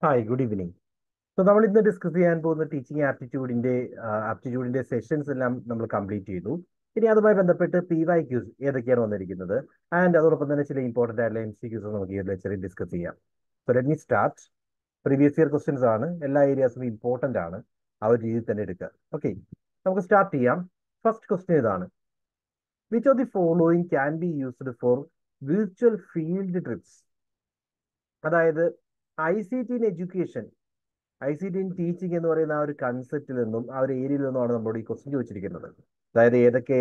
Hi good evening so നമ്മൾ ഇന്ന് discuss ചെയ്യാൻ പോകുന്ന ടീച്ചിങ് ആപ്റ്റിറ്റ്യൂഡിന്റെ ആപ്റ്റിറ്റ്യൂഡിന്റെ സെഷൻസ് എല്ലാം നമ്മൾ കംപ്ലീറ്റ് ചെയ്തു ഇനി അതുമായി ബന്ധപ്പെട്ട് പി വൈ ക്യൂസ് ഏതൊക്കെയാണ് വന്നിരിക്കുന്നത് ആൻഡ് അതോടൊപ്പം തന്നെ ചില ഇമ്പോർട്ടന്റ് ആയിട്ടുള്ള എം സി ക്യൂസ് നമുക്ക് ഈ ലെക്ചറിൽ ഡിസ്കസ് ചെയ്യാം so let me start previous year questions ആണ് എല്ലാ ഏരിയാസും ഇമ്പോർട്ടന്റ് ആണ് ആ ഒരു രീതിയിൽ തന്നെ എടുക്കുക ഓക്കെ നമുക്ക് സ്റ്റാർട്ട് ചെയ്യാം ഫസ്റ്റ് ക്വസ്റ്റ്യൻ ഇതാണ് which of the following can be used for virtual field trips അതായത് I C T in education I C T in teaching എന്ന് പറയുന്ന ആ ഒരു കൺസെപ്റ്റിൽ നിന്നും ആ ഒരു ഏരിയയിൽ നിന്നുമാണ് നമ്മളോട് ഈ ക്വസ്റ്റ്യൻ ചോദിച്ചിരിക്കുന്നത് അതായത് ഏതൊക്കെ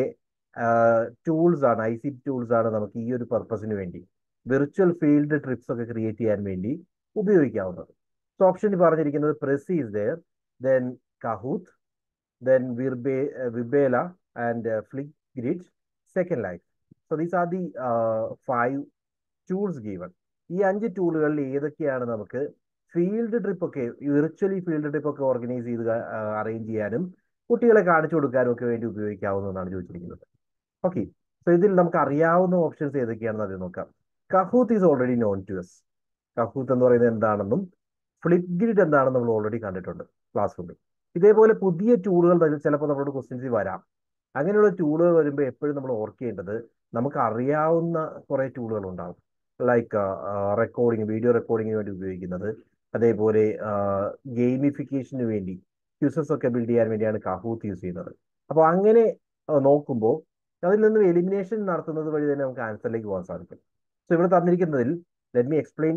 ടൂൾസ് ആണ് ഐ സി ടി ടൂൾസ് ആണ് നമുക്ക് ഈ ഒരു പർപ്പസിന് വേണ്ടി വിർച്വൽ ഫീൽഡ് ട്രിപ്സ് ഒക്കെ ക്രിയേറ്റ് ചെയ്യാൻ വേണ്ടി ഉപയോഗിക്കാവുന്നത് സോ ഓപ്ഷൻ പറഞ്ഞിരിക്കുന്നത് Prezi is there then Kahoot then Virbela Virbela and Flipgrid second life so these are the five tools given ഈ അഞ്ച് ടൂളുകളിൽ ഏതൊക്കെയാണ് നമുക്ക് ഫീൽഡ് ട്രിപ്പ് ഒക്കെ വിർച്വലി ഫീൽഡ് ട്രിപ്പ് ഒക്കെ ഓർഗനൈസ് ചെയ്ത് അറേഞ്ച് ചെയ്യാനും കുട്ടികളെ കാണിച്ചു കൊടുക്കാനും ഒക്കെ വേണ്ടി ഉപയോഗിക്കാവുന്നതാണ് ചോദിച്ചിരിക്കുന്നത് ഓക്കെ സോ ഇതിൽ നമുക്ക് അറിയാവുന്ന ഓപ്ഷൻസ് ഏതൊക്കെയാണെന്ന് അത് നോക്കാം Kahoot is already known to us Kahoot എന്ന് പറയുന്നത് എന്താണെന്നും ഫ്ലിപ്പ് ഗ്രിഡ് എന്താണെന്ന് നമ്മൾ ഓൾറെഡി കണ്ടിട്ടുണ്ട് ക്ലാസ് റൂമിൽ ഇതേപോലെ പുതിയ ടൂളുകൾ ചിലപ്പോൾ നമ്മളോട് ക്വസ്റ്റ്യൻസ് വരാം അങ്ങനെയുള്ള ടൂളുകൾ വരുമ്പോൾ എപ്പോഴും നമ്മൾ ഓർക്കേണ്ടത് നമുക്ക് അറിയാവുന്ന കുറേ ടൂളുകൾ ഉണ്ടാവും ലൈക്ക് റെക്കോർഡിങ് വീഡിയോ റെക്കോർഡിങ്ങിന് വേണ്ടി ഉപയോഗിക്കുന്നത് അതേപോലെ ഗെയിമിഫിക്കേഷന് വേണ്ടി ക്യൂസസ് ഒക്കെ ബിൽഡ് ചെയ്യാൻ വേണ്ടിയാണ് കാഹൂത്ത് യൂസ് ചെയ്യുന്നത് അപ്പോൾ അങ്ങനെ നോക്കുമ്പോൾ അതിൽ നിന്നും എലിമിനേഷൻ നടത്തുന്നത് വഴി തന്നെ നമുക്ക് ആൻസറിലേക്ക് പോകാൻ സാധിക്കും സോ ഇവിടെ തന്നിരിക്കുന്നതിൽ let me explain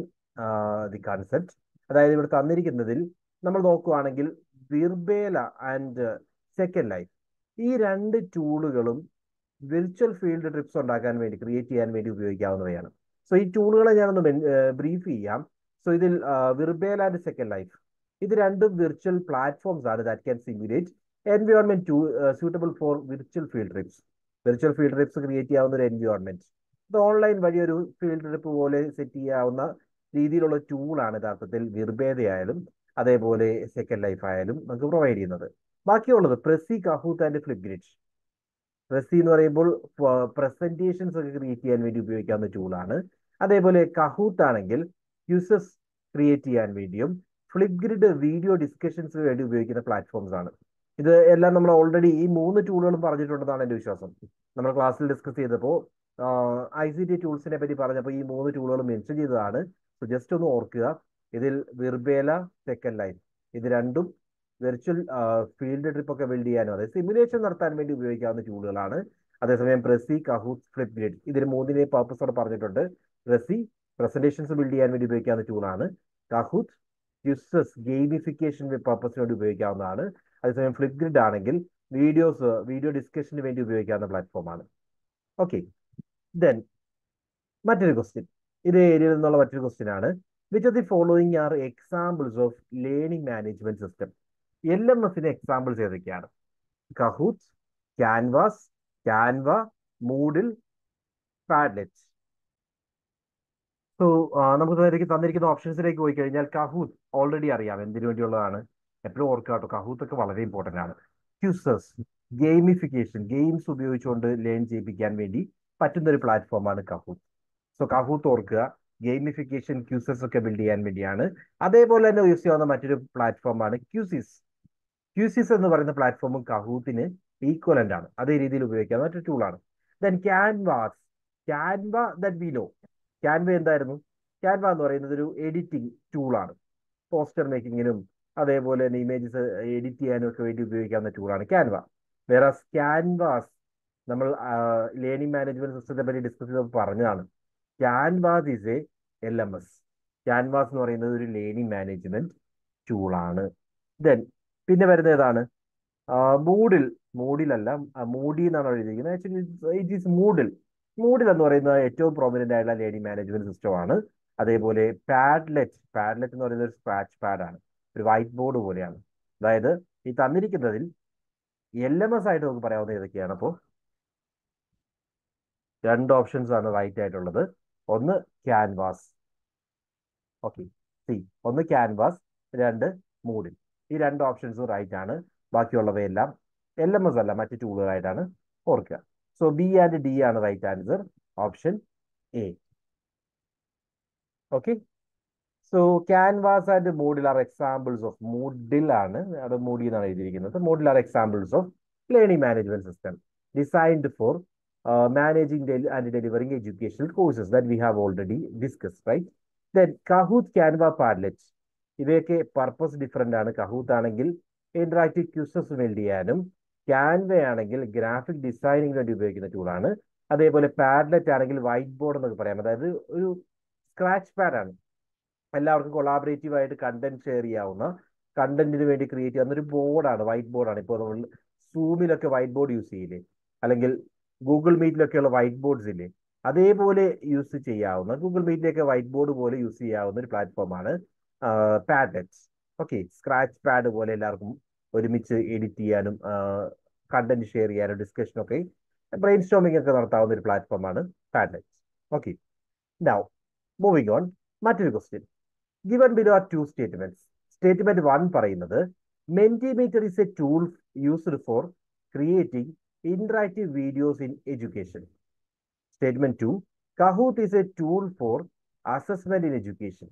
the concept അതായത് ഇവിടെ തന്നിരിക്കുന്നതിൽ നമ്മൾ നോക്കുകയാണെങ്കിൽ വിർബേല ആൻഡ് സെക്കൻഡ് ലൈഫ് ഈ രണ്ട് ടൂളുകളും വിർച്വൽ ഫീൽഡ് ട്രിപ്സ് ഉണ്ടാക്കാൻ വേണ്ടി ക്രിയേറ്റ് ചെയ്യാൻ വേണ്ടി ഉപയോഗിക്കാവുന്നവയാണ് സോ ഈ ടൂളുകളെ ഞാനൊന്ന് ബ്രീഫ് ചെയ്യാം സോ ഇതിൽ വിർബേൽ ആൻഡ് സെക്കൻഡ് ലൈഫ് ഇത് രണ്ടും വിർച്വൽ പ്ലാറ്റ്ഫോംസ് ആണ് that can simulate environment to suitable for virtual field trips virtual field trips create ചെയ്യാവുന്ന ഒരു എൻവയോൺമെന്റ് ഇത് ഓൺലൈൻ വഴി ഒരു ഫീൽഡ് ട്രിപ്പ് പോലെ സെറ്റ് ചെയ്യാവുന്ന രീതിയിലുള്ള ടൂളാണ് യഥാർത്ഥത്തിൽ വിർബേദയായാലും അതേപോലെ സെക്കൻഡ് ലൈഫ് ആയാലും നമുക്ക് പ്രൊവൈഡ് ചെയ്യുന്നത് ബാക്കിയുള്ളത് പ്രസി കഹൂത്ത് ആൻഡ് ഫ്ലിപ്പ് ഗ്രിഡ് പ്രസി എന്ന് പറയുമ്പോൾ പ്രസന്റേഷൻസ് ഒക്കെ ക്രിയേറ്റ് ചെയ്യാൻ വേണ്ടി ഉപയോഗിക്കാവുന്ന ടൂളാണ് അതേപോലെ കഹൂത്ത് ആണെങ്കിൽ യൂസേഴ്സ് ക്രിയേറ്റ് ചെയ്യാൻ വേണ്ടിയും ഫ്ലിപ്പ് ഗ്രിഡ് വീഡിയോ ഡിസ്കഷൻസിന് വേണ്ടി ഉപയോഗിക്കുന്ന പ്ലാറ്റ്ഫോംസ് ആണ് ഇത് എല്ലാം നമ്മൾ ഓൾറെഡി ഈ മൂന്ന് ടൂളുകളും പറഞ്ഞിട്ടുണ്ടെന്നാണ് എൻ്റെ വിശ്വാസം നമ്മൾ ക്ലാസ്സിൽ ഡിസ്കസ് ചെയ്തപ്പോൾ ഐ സി ടി ടൂൾസിനെ പറ്റി പറഞ്ഞപ്പോൾ ഈ മൂന്ന് ടൂളുകൾ മെൻഷൻ ചെയ്തതാണ് സോ ജസ്റ്റ് ഒന്ന് ഓർക്കുക ഇതിൽ വിർബേല സെക്കൻഡ് ലൈഫ് ഇത് രണ്ടും വെർച്വൽ ഫീൽഡ് ട്രിപ്പ് ഒക്കെ ബിൽഡ് ചെയ്യാനും അതായത് സിമുലേഷൻ നടത്താൻ വേണ്ടി ഉപയോഗിക്കാവുന്ന ടൂളുകളാണ് അതേസമയം പ്രസി കഹൂത്ത് ഫ്ലിപ്പ് ഗ്രിഡ് ഇതിന് മൂന്നിനെ പർപ്പസോടെ പറഞ്ഞിട്ടുണ്ട് പ്രസി പ്രസന്റേഷൻസ് ബിൽഡ് ചെയ്യാൻ വേണ്ടി ഉപയോഗിക്കാവുന്ന ടൂളാണ് കഹൂത്ത് യൂസസ് ഗെയിമിഫിക്കേഷൻ പർപ്പസിന് വേണ്ടി ഉപയോഗിക്കാവുന്നതാണ് അതേസമയം ഫ്ലിപ്പ് ഗ്രിഡ് ആണെങ്കിൽ വീഡിയോസ് വീഡിയോ ഡിസ്കഷന് വേണ്ടി ഉപയോഗിക്കാവുന്ന പ്ലാറ്റ്ഫോമാണ് ഓക്കെ ദെൻ മറ്റൊരു ക്വസ്റ്റ്യൻ ഇതേ ഏരിയയിൽ നിന്നുള്ള മറ്റൊരു ക്വസ്റ്റ്യൻ ആണ് which of the following are examples of learning management system L M എസിന്റെ എക്സാമ്പിൾസ് ഏതൊക്കെയാണ് Kahoot Canvas Canva Moodle Padlet so നമുക്ക് തന്നിരിക്കുന്ന ഓപ്ഷൻസിലേക്ക് പോയി കഴിഞ്ഞാൽ കഹൂത്ത് ഓൾറെഡി അറിയാം എന്തിനു വേണ്ടിയുള്ളതാണ് എപ്പോഴും ഓർക്കുക കേട്ടോ കഹൂത്ത് ഒക്കെ വളരെ ഇമ്പോർട്ടൻ്റ് ആണ് ക്യൂസേഴ്സ് ഗെയിമിഫിക്കേഷൻ ഗെയിംസ് ഉപയോഗിച്ചുകൊണ്ട് ലേൺ ചെയ്യിപ്പിക്കാൻ വേണ്ടി പറ്റുന്ന ഒരു പ്ലാറ്റ്ഫോമാണ് കഹൂത്ത് സോ കഹൂത്ത് ഓർക്കുക ഗെയിമിഫിക്കേഷൻ ക്യൂസസ് ഒക്കെ ബിൽഡ് ചെയ്യാൻ വേണ്ടിയാണ് അതേപോലെ തന്നെ യൂസ് ചെയ്യാവുന്ന മറ്റൊരു പ്ലാറ്റ്ഫോമാണ് ക്യൂസിസ് ക്യൂസിസ് എന്ന് പറയുന്ന പ്ലാറ്റ്ഫോമും കഹൂത്തിന് ഈക്വലന്റ് ആണ് അതേ രീതിയിൽ ഉപയോഗിക്കാവുന്ന മറ്റൊരു ടൂളാണ് then Canvas Canva then we know Canva എന്തായിരുന്നു ക്യാൻവ എന്ന് പറയുന്നത് ഒരു എഡിറ്റിംഗ് ടൂളാണ് പോസ്റ്റർ മേക്കിങ്ങിനും അതേപോലെ തന്നെ ഇമേജസ് എഡിറ്റ് ചെയ്യാനും ഒക്കെ വേണ്ടി ഉപയോഗിക്കാവുന്ന ടൂളാണ് ക്യാൻവ വേറെ ക്യാൻവാസ് നമ്മൾ ലേണിംഗ് മാനേജ്മെന്റ് സിസ്റ്റത്തെ പറ്റി ഡിസ്കസ് ചെയ്തപ്പോൾ പറഞ്ഞതാണ് Canvas is a L M S Canvas എന്ന് പറയുന്നത് ഒരു ലേണിംഗ് മാനേജ്മെന്റ് ടൂളാണ് ദെൻ പിന്നെ വരുന്നത് ഏതാണ് മൂഡിൽ മൂഡിലല്ല മൂഡി എന്നാണ് എഴുതിയിരിക്കുന്നത് actually it is Moodle Moodle എന്ന് പറയുന്നത് ഏറ്റവും പ്രോമിനന്റ് ആയിട്ടുള്ള ലേണിംഗ് മാനേജ്മെന്റ് സിസ്റ്റമാണ് അതേപോലെ പാഡ്ലെറ്റ് പാഡ്ലെറ്റ് എന്ന് പറയുന്നത് ഒരു സ്ക്രാച്ച് പാഡാണ് ഒരു വൈറ്റ് ബോർഡ് പോലെയാണ് അതായത് ഈ തന്നിരിക്കുന്നതിൽ എൽ എം എസ് ആയിട്ട് നമുക്ക് പറയാവുന്ന ഏതൊക്കെയാണ് അപ്പോൾ രണ്ട് ഓപ്ഷൻസ് ആണ് റൈറ്റ് ആയിട്ടുള്ളത് ഒന്ന് ക്യാൻവാസ് ഓക്കെ സി ഒന്ന് ക്യാൻവാസ് രണ്ട് മൂഡിൽ ഈ രണ്ട് ഓപ്ഷൻസും റൈറ്റ് ആണ് ബാക്കിയുള്ളവയെല്ലാം എൽ എം എസ് അല്ല മറ്റ് ടൂളുകളായിട്ടാണ് ഓർക്കുക സോ ബി ആൻഡ് ഡി ആണ് right answer option A okay so Canvas and Moodle are examples of Moodle ആണ് അത് മൂഡി എന്നാണ് എഴുതിയിരിക്കുന്നത് Moodle are examples of learning management system designed for managing and delivering educational courses that we have already discuss right then Kahoot Canva Padlet ഇവയൊക്കെ purpose different ആണ് Kahoot ആണെങ്കിൽ interactive quizzes build ചെയ്യാനും Canva ആണെങ്കിൽ graphic ഡിസൈനിങ്ങിന് വേണ്ടി ഉപയോഗിക്കുന്ന ടൂളാണ് അതേപോലെ പാഡ്ലെറ്റ് ആണെങ്കിൽ വൈറ്റ് ബോർഡ് എന്നൊക്കെ പറയാം അതായത് ഒരു സ്ക്രാച്ച് പാഡ് ആണ് എല്ലാവർക്കും കൊളാബറേറ്റീവ് ആയിട്ട് കണ്ടന്റ് ഷെയർ ചെയ്യാവുന്ന കണ്ടന്റിന് വേണ്ടി ക്രിയേറ്റ് ചെയ്യുന്ന ഒരു ബോർഡാണ് വൈറ്റ് ബോർഡാണ് ഇപ്പോൾ നമ്മൾ സൂമിലൊക്കെ വൈറ്റ് ബോർഡ് യൂസ് ചെയ്യില്ലേ അല്ലെങ്കിൽ ഗൂഗിൾ മീറ്റിലൊക്കെയുള്ള വൈറ്റ് ബോർഡ്സ് ഇല്ലേ അതേപോലെ യൂസ് ചെയ്യാവുന്ന ഗൂഗിൾ മീറ്റിലൊക്കെ വൈറ്റ് ബോർഡ് പോലെ യൂസ് ചെയ്യാവുന്ന ഒരു പ്ലാറ്റ്ഫോമാണ് പാഡ്ലെറ്റ്സ് ഓക്കെ സ്ക്രാച്ച് പാഡ് പോലെ എല്ലാവർക്കും ഒരുമിച്ച് എഡിറ്റ് ചെയ്യാനും കണ്ടന്റ് ഷെയർ ചെയ്യാനും ഡിസ്കഷനൊക്കെ ബ്രെയിൻ സ്റ്റോമിംഗ് ഒക്കെ നടത്താവുന്ന ഒരു പ്ലാറ്റ്ഫോമാണ് Padlets okay now moving on മറ്റൊരു question given below are two statements statement one പറയുന്നത് Mentimeter is a tool used for creating interactive videos in education statement two Kahoot is a tool for assessment in education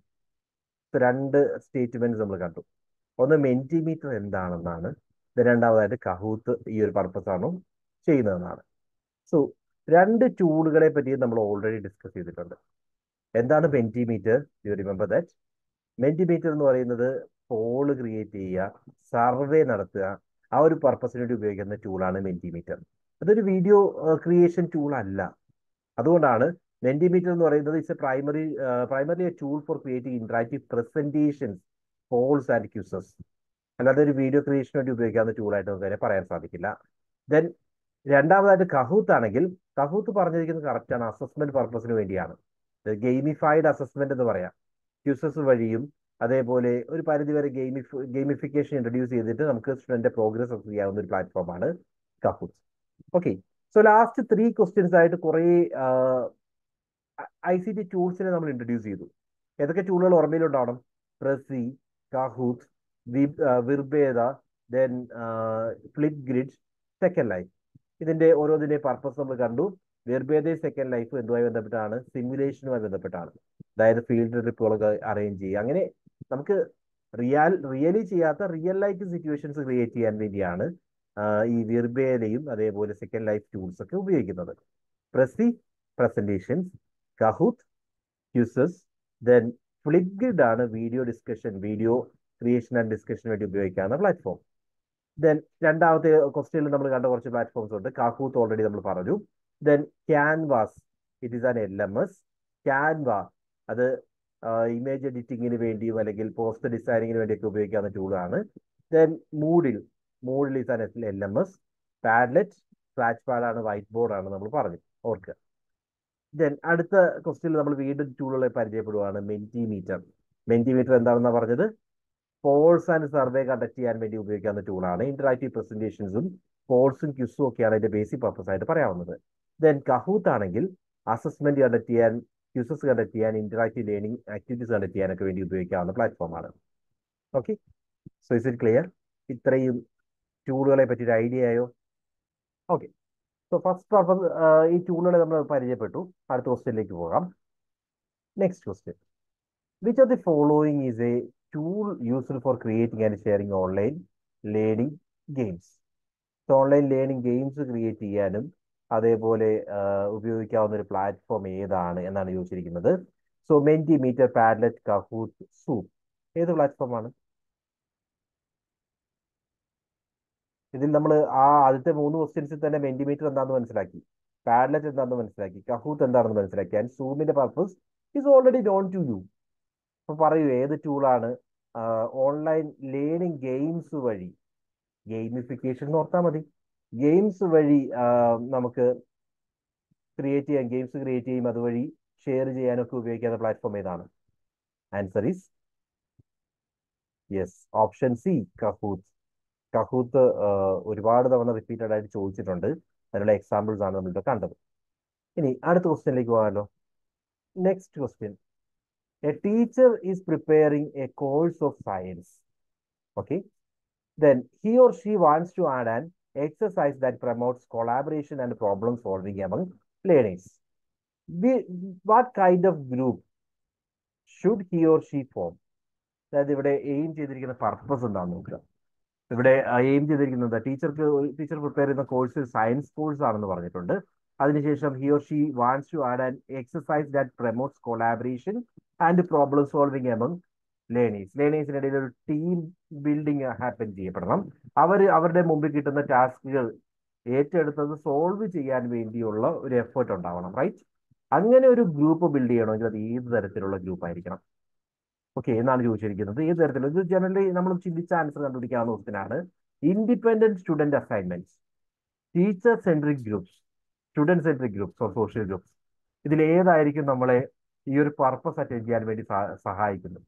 രണ്ട് statements നമ്മൾ കണ്ടു ഒന്ന് മെന്റിമീറ്റർ എന്താണെന്നാണ് രണ്ടാമതായിട്ട് Kahoot ഈ ഒരു purpose ആണോ ചെയ്യുന്നതെന്നാണ് സോ രണ്ട് ടൂളുകളെ പറ്റി നമ്മൾ ഓൾറെഡി ഡിസ്കസ് ചെയ്തിട്ടുണ്ട് എന്താണ് Mentimeter you remember that Mentimeter എന്ന് പറയുന്നത് പോള് ക്രിയേറ്റ് ചെയ്യുക സർവേ നടത്തുക ആ ഒരു പർപ്പസിന് വേണ്ടി ഉപയോഗിക്കുന്ന ടൂളാണ് മെന്റിമീറ്റർ അതൊരു വീഡിയോ ക്രിയേഷൻ ടൂൾ അല്ല അതുകൊണ്ടാണ് മെന്റിമീറ്റർ എന്ന് പറയുന്നത് it's a primary primary a tool for creating interactive presentations polls and quizzes അല്ലാതെ ഒരു വീഡിയോ ക്രിയേഷന് വേണ്ടി ഉപയോഗിക്കാവുന്ന ടൂളായിട്ട് നമുക്ക് അതിനെ പറയാൻ സാധിക്കില്ല ദെൻ രണ്ടാമതായിട്ട് കഹൂത്ത് ആണെങ്കിൽ കഹൂത്ത് പറഞ്ഞിരിക്കുന്നത് കറക്റ്റ് ആണ് അസസ്മെന്റ് പർപ്പസിന് വേണ്ടിയാണ് ഗെയിമിഫൈഡ് അസസ്മെന്റ് എന്ന് പറയാം ക്യൂസസ് വഴിയും അതേപോലെ ഒരു പരിധിവരെ ഗെയിമിഫ് ഗെയിമിഫിക്കേഷൻ ഇൻട്രൊഡ്യൂസ് ചെയ്തിട്ട് നമുക്ക് സ്റ്റുഡന്റ് പ്രോഗ്രസ് ഒക്കെ ചെയ്യാവുന്ന ഒരു പ്ലാറ്റ്ഫോമാണ് Kahoot okay so last three questions ആയിട്ട് കുറേ ഐ സി ടി ടൂൾസിനെ നമ്മൾ ഇൻട്രൊഡ്യൂസ് ചെയ്തു ഏതൊക്കെ ടൂളുകൾ ഓർമ്മയിലുണ്ടാവണം Prezi Kahoot Virbela then Flipgrid second life ഇതിന്റെ ഓരോന്നിന്റെ പർപ്പസ് നമ്മൾ കണ്ടു വെർബേദ സെക്കൻഡ് ലൈഫ് എന്തുമായി ബന്ധപ്പെട്ടാണ് സിമുലേഷനുമായി ബന്ധപ്പെട്ടാണ് അതായത് ഫീൽഡ് ട്രിപ്പുകളൊക്കെ അറേഞ്ച് ചെയ്യുക അങ്ങനെ നമുക്ക് റിയൽ റിയലി ചെയ്യാത്ത റിയൽ ലൈഫ് സിറ്റുവേഷൻസ് ക്രിയേറ്റ് ചെയ്യാൻ വേണ്ടിയാണ് ഈ വിർബേലയും അതേപോലെ സെക്കൻഡ് ലൈഫ് ടൂൾസ് ഒക്കെ ഉപയോഗിക്കുന്നത് Prezi presentations Kahoot quizzes then Flipgrid ആണ് video discussion video creation and ഡിസ്കഷന് വേണ്ടി ഉപയോഗിക്കാവുന്ന പ്ലാറ്റ്ഫോം ദെൻ രണ്ടാമത്തെ ക്വസ്റ്റ്യനിൽ നമ്മൾ കണ്ട കുറച്ച് പ്ലാറ്റ്ഫോംസ് ഉണ്ട് കാഹൂത്ത് ഓൾറെഡി നമ്മൾ പറഞ്ഞു then Canvas it is an L M S Canva അത് ഇമേജ് എഡിറ്റിങ്ങിന് വേണ്ടിയും അല്ലെങ്കിൽ പോസ്റ്റർ ഡിസൈനിങ്ങിന് വേണ്ടിയൊക്കെ ഉപയോഗിക്കാവുന്ന ടൂളാണ് then Moodle Moodle is an L M S Padlet scratch പാഡാണ് വൈറ്റ് ബോർഡാണ് നമ്മൾ പറഞ്ഞു ഓർക്കുക ദെൻ അടുത്ത ക്വസ്റ്റ്യനിൽ നമ്മൾ വീണ്ടും ടൂളുകളെ പരിചയപ്പെടുവാണ് മെന്റിമീറ്റർ മെന്റിമീറ്റർ എന്താണെന്നാണ് പറഞ്ഞത് പോൾസ് ആൻഡ് സർവേ കണ്ടക്ട് ചെയ്യാൻ വേണ്ടി ഉപയോഗിക്കാവുന്ന ടൂളാണ് ഇന്ററാക്റ്റീവ് പ്രസന്റേഷൻസും പോൾസും ക്യുസും ഒക്കെയാണ് അതിന്റെ ബേസിക് പർപ്പസ് ആയിട്ട് പറയാവുന്നത് ദെൻ കഹൂത്ത് ആണെങ്കിൽ അസസ്മെന്റ് കണ്ടക്ട് ചെയ്യാൻ ക്യൂസസ് കണ്ടക്ട് ചെയ്യാൻ ഇന്ററാക്റ്റീവ് ലേണിംഗ് ആക്ടിവിറ്റീസ് കണ്ടക്ട് ചെയ്യാനൊക്കെ വേണ്ടി ഉപയോഗിക്കാവുന്ന പ്ലാറ്റ്ഫോമാണ് okay so is it clear ഇത്രയും ടൂളുകളെ പറ്റി ഒരു ഐഡിയ ആയോ ഓക്കെ സോ ഫസ്റ്റ് പർപ്പസ് ഈ ടൂളുകളെ നമ്മൾ പരിചയപ്പെട്ടു അടുത്ത ക്വസ്റ്റ്യനിലേക്ക് പോകാം next question which of the following is a tool used for creating and sharing online learning games so online learning games create ചെയ്യാനും അതേപോലെ ഉപയോഗിക്കാവുന്ന ഒരു പ്ലാറ്റ്ഫോം ഏതാണ് എന്നാണ് ചോദിച്ചിരിക്കുന്നത് so Mentimeter Padlet Kahoot Zoom ഏത് പ്ലാറ്റ്ഫോമാണ് ഇതിൽ നമ്മൾ ആ ആദ്യത്തെ മൂന്ന് ക്വസ്റ്റ്യൻസിൽ തന്നെ മെന്റിമീറ്റർ എന്താണെന്ന് മനസ്സിലാക്കി പാഡ്ലെറ്റ് എന്താണെന്ന് മനസ്സിലാക്കി കഹൂത്ത് എന്താണെന്ന് മനസ്സിലാക്കി ആൻഡ് സൂമിന്റെ purpose is already known to you അപ്പൊ പറയൂ ഏത് ടൂളാണ് ഓൺലൈൻ ലേണിംഗ് ഗെയിംസ് വഴി ഗെയിമിഫിക്കേഷൻ എന്ന് ഓർത്താൽ മതി ഗെയിംസ് വഴി നമുക്ക് ക്രിയേറ്റ് ചെയ്യാൻ ഗെയിംസ് ക്രിയേറ്റ് ചെയ്യും അതുവഴി ഷെയർ ചെയ്യാനൊക്കെ ഉപയോഗിക്കാവുന്ന പ്ലാറ്റ്ഫോം ഏതാണ് answer is yes option C Kahoot Kahoot ഒരുപാട് തവണ റിപ്പീറ്റഡ് ആയിട്ട് ചോദിച്ചിട്ടുണ്ട് അതിനുള്ള എക്സാമ്പിൾസ് ആണ് നമ്മളിവിടെ കണ്ടത് ഇനി അടുത്ത ക്വസ്റ്റ്യനിലേക്ക് പോകാമല്ലോ next question a teacher is preparing a course of science okay then he or she wants to add an exercise that promotes collaboration and problem solving among learners. We, what kind of group should he or she form അതായത് ഇവിടെ aim ചെയ്തിരിക്കുന്ന purpose എന്താണെന്ന് നോക്കുക ഇവിടെ aim ചെയ്തിരിക്കുന്നത് ടീച്ചർക്ക് teacher prepare ചെയ്യുന്ന course science course ആണെന്ന് പറഞ്ഞിട്ടുണ്ട് അതിനുശേഷം he or she wants to add an exercise that promotes collaboration and problem solving among learners ലേണേഴ്സിനിടയിൽ ഒരു ടീം ബിൽഡിംഗ് ഹാപ്പൻ ചെയ്യപ്പെടണം അവർ അവരുടെ മുമ്പിൽ കിട്ടുന്ന ടാസ്കുകൾ ഏറ്റെടുത്തത് സോൾവ് ചെയ്യാൻ വേണ്ടിയുള്ള ഒരു എഫേർട്ട് ഉണ്ടാവണം റൈറ്റ് അങ്ങനെ ഒരു ഗ്രൂപ്പ് ബിൽഡ് ചെയ്യണമെങ്കിൽ അത് ഏത് തരത്തിലുള്ള ഗ്രൂപ്പ് ആയിരിക്കണം ഓക്കെ എന്നാണ് ചോദിച്ചിരിക്കുന്നത് ഏത് തരത്തിലുള്ള ഇത് ജനറലി നമ്മൾ ചിന്തിച്ച ആൻസർ കണ്ടുപിടിക്കാവുന്ന ക്വസ്റ്റിനാണ് independent student assignments teacher centric groups student centric groups or social groups ഇതിൽ ഏതായിരിക്കും നമ്മളെ ഈ ഒരു പർപ്പസ് അറ്റൻഡ് ചെയ്യാൻ വേണ്ടി സഹായിക്കുന്നത്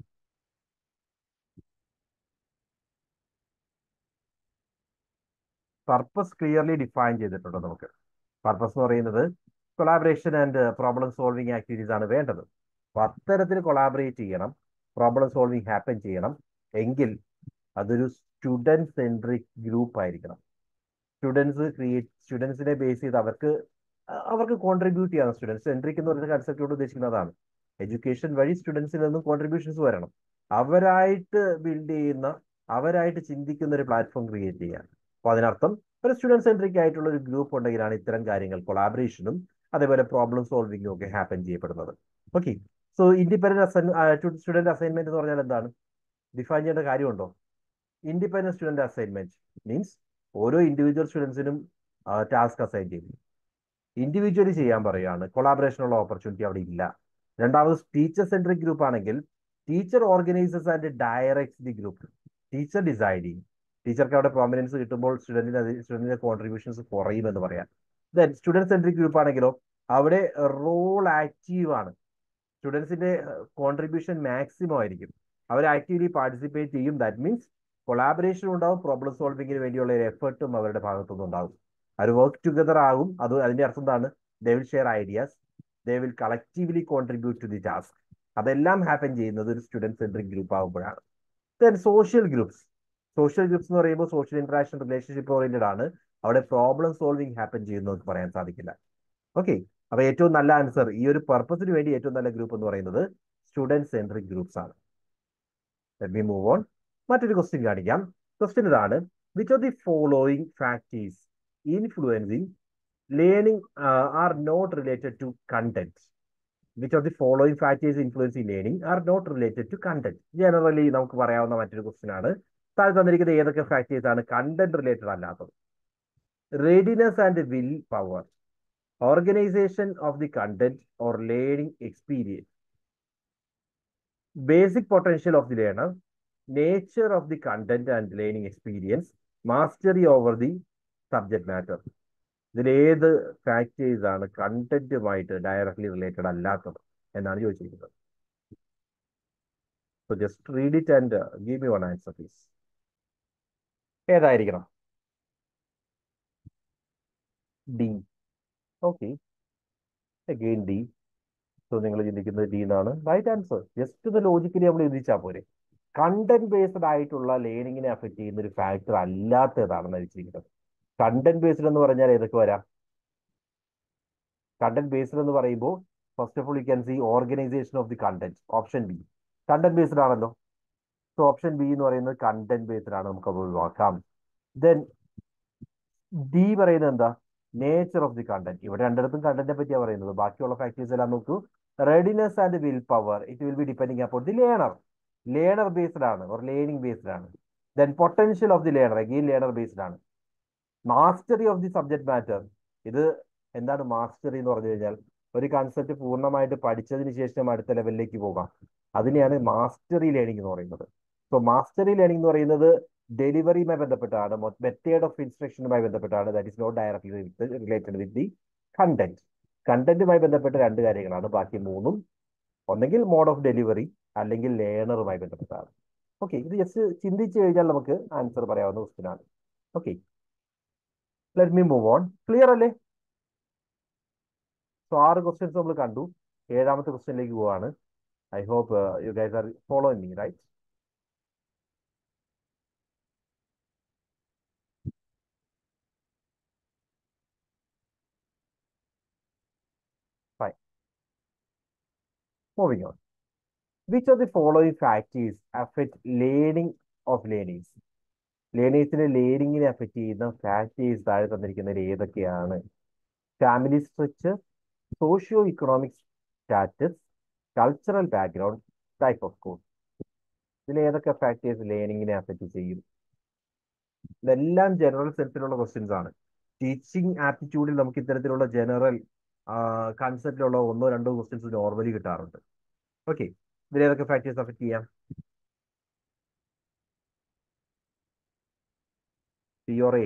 പർപ്പസ് ക്ലിയർലി ഡിഫൈൻ ചെയ്തിട്ടുണ്ട് നമുക്ക് പർപ്പസ് എന്ന് പറയുന്നത് collaboration and problem solving activities ആണ് വേണ്ടത് അപ്പൊ അത്തരത്തിൽ കൊളാബറേറ്റ് ചെയ്യണം പ്രോബ്ലം സോൾവിങ് ഹാപ്പൻ ചെയ്യണം എങ്കിൽ അതൊരു സ്റ്റുഡൻറ് സെൻട്രിക് ഗ്രൂപ്പ് ആയിരിക്കണം സ്റ്റുഡൻസ് ക്രിയേറ്റ് സ്റ്റുഡൻസിനെ ബേസ് ചെയ്ത് അവർക്ക് അവർക്ക് കോൺട്രിബ്യൂട്ട് ചെയ്യണം സ്റ്റുഡൻസ് സെൻട്രിക് എന്ന് പറയുന്ന കൺസെപ്റ്റോട് ഉദ്ദേശിക്കുന്നതാണ് എഡ്യൂക്കേഷൻ വഴി സ്റ്റുഡൻസിൽ നിന്നും കോൺട്രിബ്യൂഷൻസ് വരണം അവരായിട്ട് ബിൽഡ് ചെയ്യുന്ന അവരായിട്ട് ചിന്തിക്കുന്ന ഒരു പ്ലാറ്റ്ഫോം ക്രിയേറ്റ് ചെയ്യാൻ അപ്പൊ അതിനർത്ഥം ഒരു സ്റ്റുഡൻറ് സെൻട്രിക് ആയിട്ടുള്ള ഒരു ഗ്രൂപ്പ് ഉണ്ടെങ്കിലാണ് ഇത്തരം കാര്യങ്ങൾ കൊളാബറേഷനും അതേപോലെ പ്രോബ്ലം സോൾവിങ്ങും ഒക്കെ ഹാപ്പൻ ചെയ്യപ്പെടുന്നത് okay so independent assign student assignment എന്ന് പറഞ്ഞാൽ എന്താണ് ഡിഫൈൻ ചെയ്യേണ്ട കാര്യമുണ്ടോ ഇൻഡിപെൻഡന്റ് സ്റ്റുഡന്റ് അസൈൻമെന്റ് മീൻസ് ഓരോ ഇൻഡിവിജ്വൽ സ്റ്റുഡൻസിനും ടാസ്ക് അസൈൻ ചെയ്യും ഇൻഡിവിജ്വലി ചെയ്യാൻ പറയുകയാണ് കൊളാബറേഷനുള്ള ഓപ്പർച്യൂണിറ്റി അവിടെ ഇല്ല രണ്ടാമത് ടീച്ചർ സെൻട്രിക് ഗ്രൂപ്പ് ആണെങ്കിൽ teacher organisers and directs the group teacher decide ചെയ്യും ടീച്ചർക്ക് അവിടെ പ്രോമിനൻസ് കിട്ടുമ്പോൾ സ്റ്റുഡന്റിന് സ്റ്റുഡന്റിന്റെ കോൺട്രിബ്യൂഷൻസ് കുറയുമെന്ന് പറയാം ദെൻ സ്റ്റുഡന്റ് സെൻട്രിക് ഗ്രൂപ്പ് ആണെങ്കിലോ അവിടെ റോൾ ആക്റ്റീവ് ആണ് സ്റ്റുഡൻസിന്റെ കോൺട്രിബ്യൂഷൻ മാക്സിമം ആയിരിക്കും അവർ ആക്റ്റീവ്ലി പാർട്ടിസിപ്പേറ്റ് ചെയ്യും ദാറ്റ് മീൻസ് കൊളാബറേഷൻ ഉണ്ടാവും പ്രോബ്ലം സോൾവിങ്ങിന് വേണ്ടിയുള്ള ഒരു എഫേർട്ടും അവരുടെ ഭാഗത്തുനിന്ന് ഉണ്ടാവും അവർ വർക്ക് ടുഗദർ ആകും അത് അതിന്റെ അർത്ഥം എന്താണ് they will share ideas they will collectively contribute to the task അതെല്ലാം ഹാപ്പൻ ചെയ്യുന്നത് ഒരു സ്റ്റുഡന്റ് സെൻട്രിക് ഗ്രൂപ്പ് ആകുമ്പോഴാണ് then social groups social groups എന്ന് പറയുമ്പോൾ സോഷ്യൽ ഇന്ററാക്ഷൻ റിലേഷൻഷിപ്പ് ഓറിയന്റഡ് ആണ് അവിടെ പ്രോബ്ലം സോൾവിങ് ഹാപ്പൻ ചെയ്യുന്നു എന്ന് പറയാൻ സാധിക്കില്ല ഓക്കെ അപ്പൊ ഏറ്റവും നല്ല ആൻസർ ഈ ഒരു പർപ്പസിന് വേണ്ടി ഏറ്റവും നല്ല ഗ്രൂപ്പ് എന്ന് പറയുന്നത് സ്റ്റുഡന്റ് സെൻട്രിക് ഗ്രൂപ്പ്സ് ആണ് ലെറ്റ് മൂവ് ഓൺ മറ്റൊരു ക്വസ്റ്റ്യൻ കാണിക്കാം ക്വസ്റ്റ്യൻ ഇതാണ് which of the following factors influencing learning are not related to content which of the following factors influencing learning are not related to content generally നമുക്ക് പറയാവുന്ന മറ്റൊരു question ആണ് താഴെ തന്നിരിക്കുന്ന ഏതൊക്കെ ഫാക്ടേഴ്സ് ആണ് കണ്ടന്റ് റിലേറ്റഡ് അല്ലാത്തത് readiness and will power organisation of the content or learning experience basic potential of the learner nature of the content and learning experience mastery over the subject matter ഇതിലേത് factors ആണ് കണ്ടന്റുമായിട്ട് directly related അല്ലാത്തത് എന്നാണ് ചോദിച്ചിരിക്കുന്നത് so just read it and give me one answer please ഏതായിരിക്കണം D okay again D so നിങ്ങൾ ചിന്തിക്കുന്നത് D എന്നാണ് റൈറ്റ് ആൻസർ ജസ്റ്റ് ഇത് ലോജിക്കലി നമ്മൾ ചിന്തിച്ചാൽ പോരെ കണ്ടന്റ് ബേസ്ഡ് ആയിട്ടുള്ള ലേണിങ്ങിനെ അഫക്ട് ചെയ്യുന്ന ഒരു ഫാക്ടർ അല്ലാത്തതാണെന്ന് വെച്ചിരിക്കുന്നത് കണ്ടന്റ് ബേസ്ഡ് എന്ന് പറഞ്ഞാൽ ഏതൊക്കെ വരാം കണ്ടന്റ് ബേസ്ഡ് എന്ന് പറയുമ്പോൾ first of all you can see organisation of the content option B content based ആണല്ലോ സോ ഓപ്ഷൻ ബി എന്ന് പറയുന്നത് കണ്ടന്റ് ബേസ്ഡ് ആണ് നമുക്ക് അത് ഒഴിവാക്കാം ദെൻ ഡി പറയുന്നത് എന്താ നേച്ചർ ഓഫ് ദി കണ്ടന്റ് ഇവിടെ രണ്ടിടത്തും കണ്ടന്റിനെ പറ്റിയാണ് പറയുന്നത് ബാക്കിയുള്ള ഫാക്ടേഴ്സ് എല്ലാം നോക്കൂ readiness and will power it will be depending upon the learner learner based ആണ് ഓർ ലേണിംഗ് ബേസ്ഡ് ആണ് then potential of the learner again learner based ആണ് mastery of the subject matter ഇത് എന്താണ് മാസ്റ്ററി എന്ന് പറഞ്ഞു കഴിഞ്ഞാൽ ഒരു കൺസെപ്റ്റ് പൂർണ്ണമായിട്ട് പഠിച്ചതിന് ശേഷം അടുത്ത ലെവലിലേക്ക് പോകാം അതിനെയാണ് മാസ്റ്ററി ലേണിംഗ് എന്ന് പറയുന്നത് സോ മാസ്റ്ററി ലേണിംഗ് എന്ന് പറയുന്നത് ഡെലിവറിയുമായി ബന്ധപ്പെട്ടാണ് മെത്തേഡ് ഓഫ് ഇൻസ്ട്രക്ഷനുമായി ബന്ധപ്പെട്ടാണ് that is not directly related with the content കണ്ടന്റുമായി ബന്ധപ്പെട്ട രണ്ട് കാര്യങ്ങളാണ് ബാക്കി മൂന്നും ഒന്നെങ്കിൽ മോഡ് ഓഫ് ഡെലിവറി അല്ലെങ്കിൽ ലേണറുമായി ബന്ധപ്പെട്ടാണ് ഓക്കെ ഇത് ജസ്റ്റ് ചിന്തിച്ചു കഴിഞ്ഞാൽ നമുക്ക് ആൻസർ പറയാവുന്ന ക്വസ്റ്റ്യൻ ആണ് okay let me move on clear അല്ലേ സോ ആറ് ക്വസ്റ്റ്യൻസ് നമ്മൾ കണ്ടു ഏഴാമത്തെ ക്വസ്റ്റ്യനിലേക്ക് പോവാണ് I hope you guys are following me right fine moving on which of the following factors affect learning of learners ലേണേഴ്സിനെ ലേണിങ്ങിനെ അഫക്ട് ചെയ്യുന്ന ഫാക്ടേഴ്സ് താഴെ തന്നിരിക്കുന്നതിൽ ഏതൊക്കെയാണ് family structure socio economic status cultural background type of school ഇതിൽ ഏതൊക്കെ factors ലേണിങ്ങിനെ affect ചെയ്യും ഇതെല്ലാം ജനറൽ സെൻസിലുള്ള ക്വസ്റ്റ്യൻസ് ആണ് ടീച്ചിങ് ആപ്റ്റിറ്റ്യൂഡിൽ നമുക്ക് ഇത്തരത്തിലുള്ള ജനറൽ കൺസെപ്റ്റിലുള്ള ഒന്നോ രണ്ടോ ക്വസ്റ്റ്യൻസ് നോർമലി കിട്ടാറുണ്ട് ഓക്കെ ഇതിൽ ഏതൊക്കെ ഫാക്ടേഴ്സ് അഫക്ട് ചെയ്യാം സിയോറേ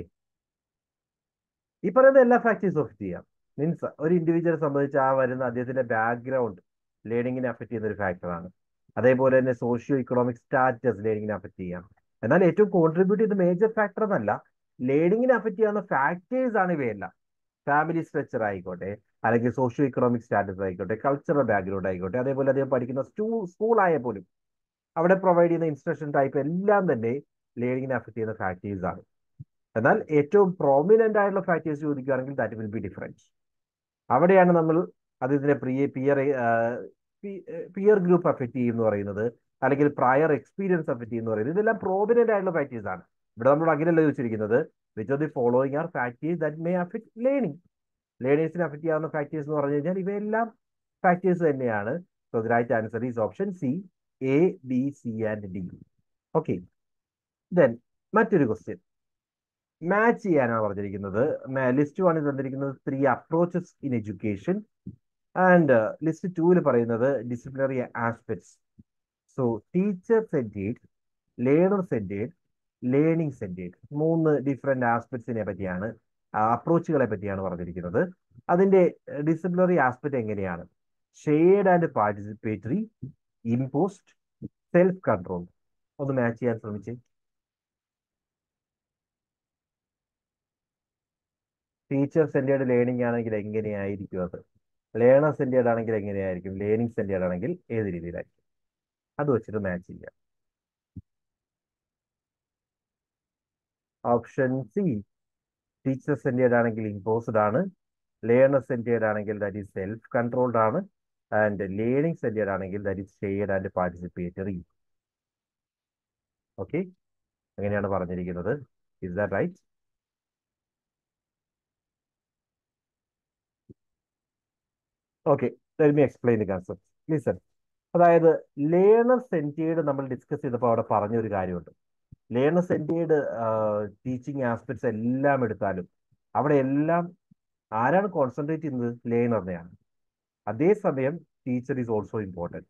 ഈ പറയുന്ന എല്ലാ ഫാക്ടേഴ്സും അഫക്ട് ചെയ്യാം മീൻസ് ഒരു ഇൻഡിവിജ്വലെ സംബന്ധിച്ച് ആ വരുന്ന അദ്ദേഹത്തിന്റെ ബാക്ക്ഗ്രൗണ്ട് ലേണിങ്ങിനെ അഫക്ട് ചെയ്യുന്ന ഒരു ഫാക്ടറാണ് അതേപോലെ തന്നെ സോഷ്യോ ഇക്കണോമിക് സ്റ്റാറ്റസ് ലേണിങ്ങിനെ അഫക്ട് ചെയ്യാം എന്നാൽ ഏറ്റവും കോൺട്രിബ്യൂട്ട് ചെയ്ത മേജർ ഫാക്ടർ എന്നല്ല ലേണിങ്ങിനെ അഫക്ട് ചെയ്യാവുന്ന ഫാക്ടേഴ്സ് ആണ് ഇവയെല്ലാം ഫാമിലി സ്ട്രക്ചർ ആയിക്കോട്ടെ അല്ലെങ്കിൽ സോഷ്യോ ഇക്കണോമിക് സ്റ്റാറ്റസ് ആയിക്കോട്ടെ കൾച്ചറൽ ബാക്ക്ഗ്രൗണ്ട് ആയിക്കോട്ടെ അതേപോലെ അദ്ദേഹം പഠിക്കുന്ന സ്കൂൾ ആയ പോലും അവിടെ പ്രൊവൈഡ് ചെയ്യുന്ന ഇൻസ്ട്രക്ഷൻ ടൈപ്പ് എല്ലാം തന്നെ ലേണിങ്ങിനെ അഫക്ട് ചെയ്യുന്ന ഫാക്ടേഴ്സ് ആണ് എന്നാൽ ഏറ്റവും പ്രോമിനന്റ് ആയിട്ടുള്ള ഫാക്ടേഴ്സ് ചോദിക്കുകയാണെങ്കിൽ ദാറ്റ് വിൽ ബി ഡിഫറൻറ്റ് അവിടെയാണ് നമ്മൾ അതിന്റെ peer peer peer group affect ചെയ്യും എന്ന് പറയുന്നത് അല്ലെങ്കിൽ പ്രയർ എക്സ്പീരിയൻസ് അഫക്ട് ചെയ്യുന്ന പറയുന്നത് ഇതെല്ലാം പ്രോമിനന്റ് ആയിട്ടുള്ള ഫാക്ടേഴ്സ് ആണ് ഇവിടെ നമ്മൾ അങ്ങനെയല്ല ചോദിച്ചിരിക്കുന്നത് which of the following are factors that may affect learning ലേണേഴ്സിനെ അഫക്ട് ചെയ്യാവുന്ന ഫാക്ടേഴ്സ് എന്ന് പറഞ്ഞു കഴിഞ്ഞാൽ ഇവയെല്ലാം ഫാക്ടേഴ്സ് തന്നെയാണ് so the right answer is option C A B C and D okay then മറ്റൊരു ക്വസ്റ്റ്യൻ മാച്ച് ചെയ്യാനാണ് പറഞ്ഞിരിക്കുന്നത് ലിസ്റ്റ് വണ്ണിൽ തന്നിരിക്കുന്നത് three approaches in education and list ടൂവിൽ പറയുന്നത് disciplinary aspects so teacher centred learner centred learning centred മൂന്ന് different ആസ്പെക്ട്സിനെ പറ്റിയാണ് അപ്രോച്ചുകളെ പറ്റിയാണ് പറഞ്ഞിരിക്കുന്നത് അതിന്റെ ഡിസിപ്ലിനറി ആസ്പെക്ട് എങ്ങനെയാണ് shared and participatory imposed self control ഒന്ന് മാച്ച് ചെയ്യാൻ ശ്രമിച്ചേ ടീച്ചർ സെന്റേഡ് ലേണിംഗ് ആണെങ്കിൽ എങ്ങനെയായിരിക്കും അത് ലേണർ സെന്റേഡ് ആണെങ്കിൽ എങ്ങനെയായിരിക്കും ലേണിംഗ് സെന്റേഡ് ആണെങ്കിൽ ഏത് രീതിയിലായിരിക്കും അത് വെച്ചിട്ട് മാച്ച് ചെയ്യാം ഓപ്ഷൻ സി ടീച്ചർ സെന്റേഡ് ആണെങ്കിൽ ഇമ്പോസ്ഡ് ആണ് ലേണർ സെന്റേഡ് ആണെങ്കിൽ ദാറ്റ് ഈസ് സെൽഫ് കൺട്രോൾഡ് ആണ് ആൻഡ് ലേണിംഗ് സെന്റേഡ് ആണെങ്കിൽ that is shared and participatory okay അങ്ങനെയാണ് പറഞ്ഞിരിക്കുന്നത് is that right okay let me explain the concept listen അതായത് learner centred നമ്മൾ discuss ചെയ്തപ്പോൾ അവിടെ പറഞ്ഞൊരു കാര്യമുണ്ട് ലേണർ സെന്റേഡ് ടീച്ചിങ് ആസ്പെക്ട്സ് എല്ലാം എടുത്താലും അവിടെ എല്ലാം ആരാണ് കോൺസെൻട്രേറ്റ് ചെയ്യുന്നത് ലേണറിനെയാണ് അതേസമയം teacher is also important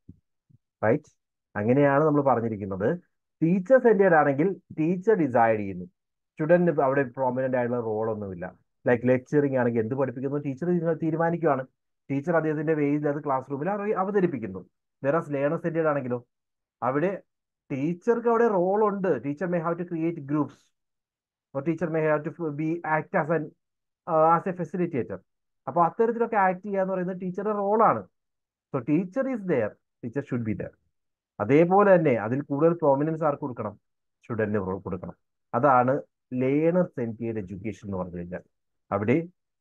right അങ്ങനെയാണ് നമ്മൾ പറഞ്ഞിരിക്കുന്നത് ടീച്ചർ സെന്റേഡ് ആണെങ്കിൽ ടീച്ചർ ഡിസൈഡ് ചെയ്യുന്നു സ്റ്റുഡന്റ് അവിടെ പ്രോമിനന്റ് ആയിട്ടുള്ള റോളൊന്നുമില്ല ലൈക്ക് ലെക്ചറിങ് ആണെങ്കിൽ എന്ത് പഠിപ്പിക്കുന്നു ടീച്ചർ തീരുമാനിക്കുകയാണ് ടീച്ചർ അദ്ദേഹത്തിന്റെ വേയിൽ അത് ക്ലാസ് റൂമിൽ അവതരിപ്പിക്കുന്നു വേറെ ലേണർ സെന്റേഡ് ആണെങ്കിലോ അവിടെ ടീച്ചർക്ക് അവിടെ റോൾ ഉണ്ട് teacher may have to create groups teacher may have to be act as an as a facilitator അപ്പോൾ അത്തരത്തിലൊക്കെ ആക്ട് ചെയ്യുക എന്ന് പറയുന്നത് ടീച്ചറുടെ റോളാണ് so teacher is there teacher should be there അതേപോലെ തന്നെ അതിൽ കൂടുതൽ പ്രോമിനൻസ് ആർക്ക് കൊടുക്കണം സ്റ്റുഡന്റിന് കൊടുക്കണം അതാണ് ലേണർ സെന്റേഡ് എഡ്യൂക്കേഷൻ എന്ന് പറഞ്ഞു കഴിഞ്ഞാൽ അവിടെ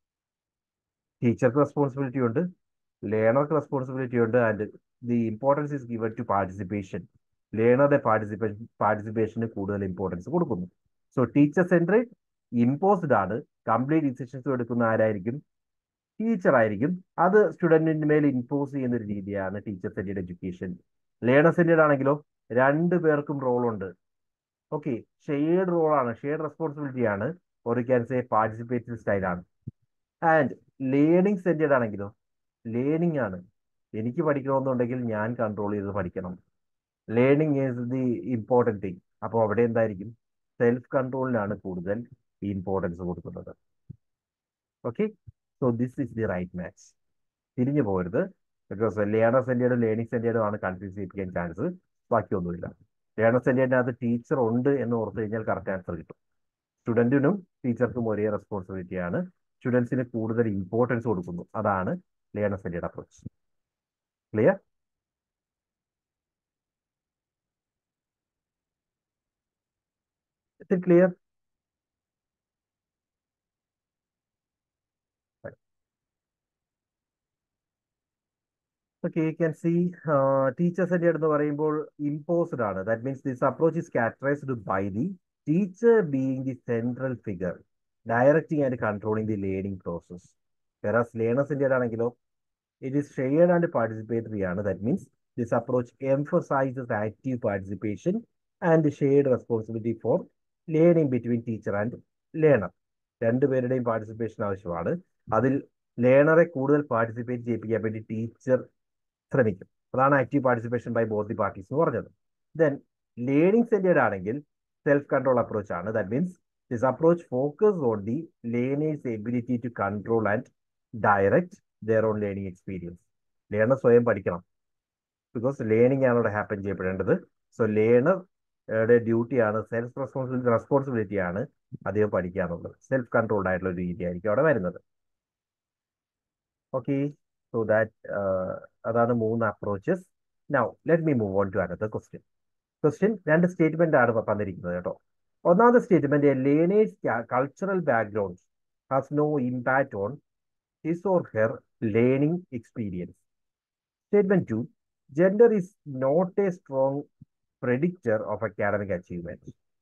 ടീച്ചർക്ക് റെസ്പോൺസിബിലിറ്റി ഉണ്ട് ലേണർക്ക് റെസ്പോൺസിബിലിറ്റി ഉണ്ട് and the importance is given to participation ലേണറുടെ പാർട്ടിസിപ്പേഷൻ പാർട്ടിസിപ്പേഷന് കൂടുതൽ ഇമ്പോർട്ടൻസ് കൊടുക്കുന്നു സോ ടീച്ചർ സെൻട്രേഡ് ഇമ്പോസ്ഡ് ആണ് കംപ്ലീറ്റ് ഡിസിഷൻസ് എടുക്കുന്ന ആരായിരിക്കും ടീച്ചർ ആയിരിക്കും അത് സ്റ്റുഡന്റിന്റെ മേൽ ഇമ്പോസ് ചെയ്യുന്ന ഒരു രീതിയാണ് teacher centred education learner centred ആണെങ്കിലോ രണ്ടു പേർക്കും റോൾ ഉണ്ട് ഓക്കെ ഷെയർഡ് റോളാണ് ഷെയർഡ് റെസ്പോൺസിബിലിറ്റി ആണ് ഒരു ക്യാൻ സേ പാർട്ടിസിപ്പേറ്റീവ് സ്റ്റൈലാണ് ആൻഡ് ലേണിംഗ് സെന്റേഡ് ആണെങ്കിലോ ലേണിംഗ് ആണ് എനിക്ക് പഠിക്കണമെന്നുണ്ടെങ്കിൽ ഞാൻ കൺട്രോൾ ചെയ്ത് പഠിക്കണം learning is the important thing അപ്പോൾ അവിടെ എന്തായിരിക്കും സെൽഫ് കൺട്രോളിനാണ് കൂടുതൽ ഇമ്പോർട്ടൻസ് കൊടുക്കുന്നത് okay so this is the right match തിരിഞ്ഞു പോകരുത് ബിക്കോസ് ലേണർ സെന്റേഡും ലേണിംഗ് സെന്റേഡും ആണ് കൺഫ്യൂസ് ചെയ്യിപ്പിക്കാൻ ചാൻസ് ബാക്കിയൊന്നുമില്ല ലേണർ സെന്റേഡിനകത്ത് ടീച്ചർ ഉണ്ട് എന്ന് ഓർത്ത് കഴിഞ്ഞാൽ കറക്റ്റ് ആൻസർ കിട്ടും സ്റ്റുഡന്റിനും ടീച്ചർക്കും ഒരേ റെസ്പോൺസിബിലിറ്റിയാണ് സ്റ്റുഡൻസിന് കൂടുതൽ ഇമ്പോർട്ടൻസ് കൊടുക്കുന്നു അതാണ് learner centred approach clear Is it clear? Okay you can see teacher centred എന്ന് പറയുമ്പോൾ ഇമ്പോസ്ഡ് ആണ് that means this approach is characterised by the teacher being the central figure directing and controlling the learning process versus learner centred ആണെങ്കിലോ it is shared and participatory ആണ് that means this approach emphasises active participation and shared responsibility for learning between teacher and learner രണ്ടുപേരുടെയും പാർട്ടിസിപ്പേഷൻ ആവശ്യമാണ് അതിൽ ലേണറെ കൂടുതൽ participate ചെയ്യിപ്പിക്കാൻ വേണ്ടി teacher ശ്രമിക്കും അതാണ് active participation by both the parties എന്ന് പറഞ്ഞത് ദെൻ ലേണിംഗ് സെന്റേഡ് ആണെങ്കിൽ സെൽഫ് കൺട്രോൾ അപ്രോച്ച് ആണ് that means this approach focus on the learners ability to control and direct their own learning experience learner സ്വയം പഠിക്കണം because learning ആണ് അവിടെ happen ചെയ്യപ്പെടേണ്ടത് so ലേണറുടെ ഡ്യൂട്ടിയാണ് self responsibility responsibility ആണ് അദ്ദേഹം പഠിക്കുക എന്നുള്ളത് സെൽഫ് കൺട്രോൾഡ് ആയിട്ടുള്ള ഒരു രീതി ആയിരിക്കും അവിടെ വരുന്നത് ഓക്കെ സോ ദാറ്റ് അതാണ് മൂന്ന് approaches now let me move on to another question question രണ്ട് സ്റ്റേറ്റ്മെന്റ് ആണ് തന്നിരിക്കുന്നത് കേട്ടോ ഒന്നാമത്തെ statement learners cultural background has no impact on his or her learning experience statement two gender is not a strong predictor of academic achievement.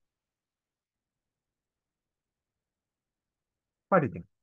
What do you think?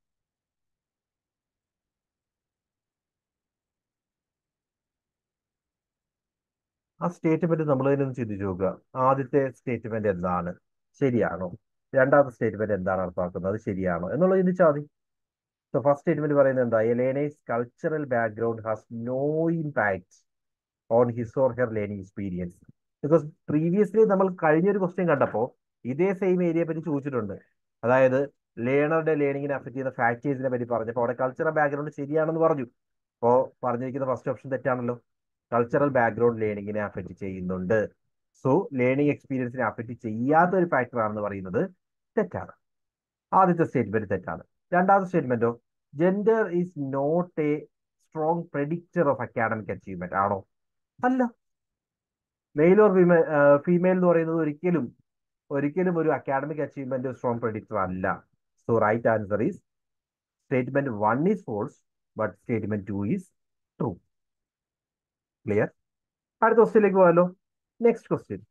ആ statement നമ്മൾ തന്നെ ഒന്ന് ചിന്തിച്ചു നോക്കുക ആദ്യത്തെ സ്റ്റേറ്റ്മെന്റ് എന്താണ് ശരിയാണോ രണ്ടാമത്തെ സ്റ്റേറ്റ്മെന്റ് എന്താണ് അർത്ഥമാക്കുന്നത് ശരിയാണോ എന്നുള്ളത് ചിന്തിച്ചാൽ മതി സോ ഫസ്റ്റ് സ്റ്റേറ്റ്മെന്റ് പറയുന്നത് എന്താ learners cultural background has no impact on his or her learning experience because previously നമ്മൾ കഴിഞ്ഞൊരു ക്വസ്റ്റ്യൻ കണ്ടപ്പോൾ ഇതേ സെയിം ഏരിയയെ പറ്റി ചോദിച്ചിട്ടുണ്ട് അതായത് ലേണറുടെ ലേണിങ്ങിനെ അഫക്ട് ചെയ്യുന്ന ഫാക്ടേഴ്സിനെ പറ്റി പറഞ്ഞപ്പോൾ അവിടെ കൾച്ചറൽ ബാക്ക്ഗ്രൗണ്ട് ശരിയാണെന്ന് പറഞ്ഞു അപ്പോൾ പറഞ്ഞിരിക്കുന്ന ഫസ്റ്റ് ഓപ്ഷൻ തെറ്റാണല്ലോ കൾച്ചറൽ ബാക്ക്ഗ്രൗണ്ട് ലേണിങ്ങിനെ അഫക്ട് ചെയ്യുന്നുണ്ട് സോ ലേണിംഗ് എക്സ്പീരിയൻസിനെ അഫക്ട് ചെയ്യാത്ത ഒരു ഫാക്ടർ ആണെന്ന് പറയുന്നത് തെറ്റാണ് ആദ്യത്തെ സ്റ്റേറ്റ്മെന്റ് തെറ്റാണ് രണ്ടാമത്തെ സ്റ്റേറ്റ്മെന്റോ gender is not a strong predictor of academic achievement ആണോ അല്ല മെയിൽ ഓർ ഫീമെയിൽ ഫീമെയിൽ എന്ന് പറയുന്നത് ഒരിക്കലും ഒരിക്കലും ഒരു അക്കാഡമിക് അച്ചീവ്മെന്റ് സ്ട്രോങ് പ്രഡിക്റ്റർ അല്ല so right answer is statement one is false but statement two is true clear അടുത്ത ക്വസ്റ്റ്യനിലേക്ക് പോയാലോ next question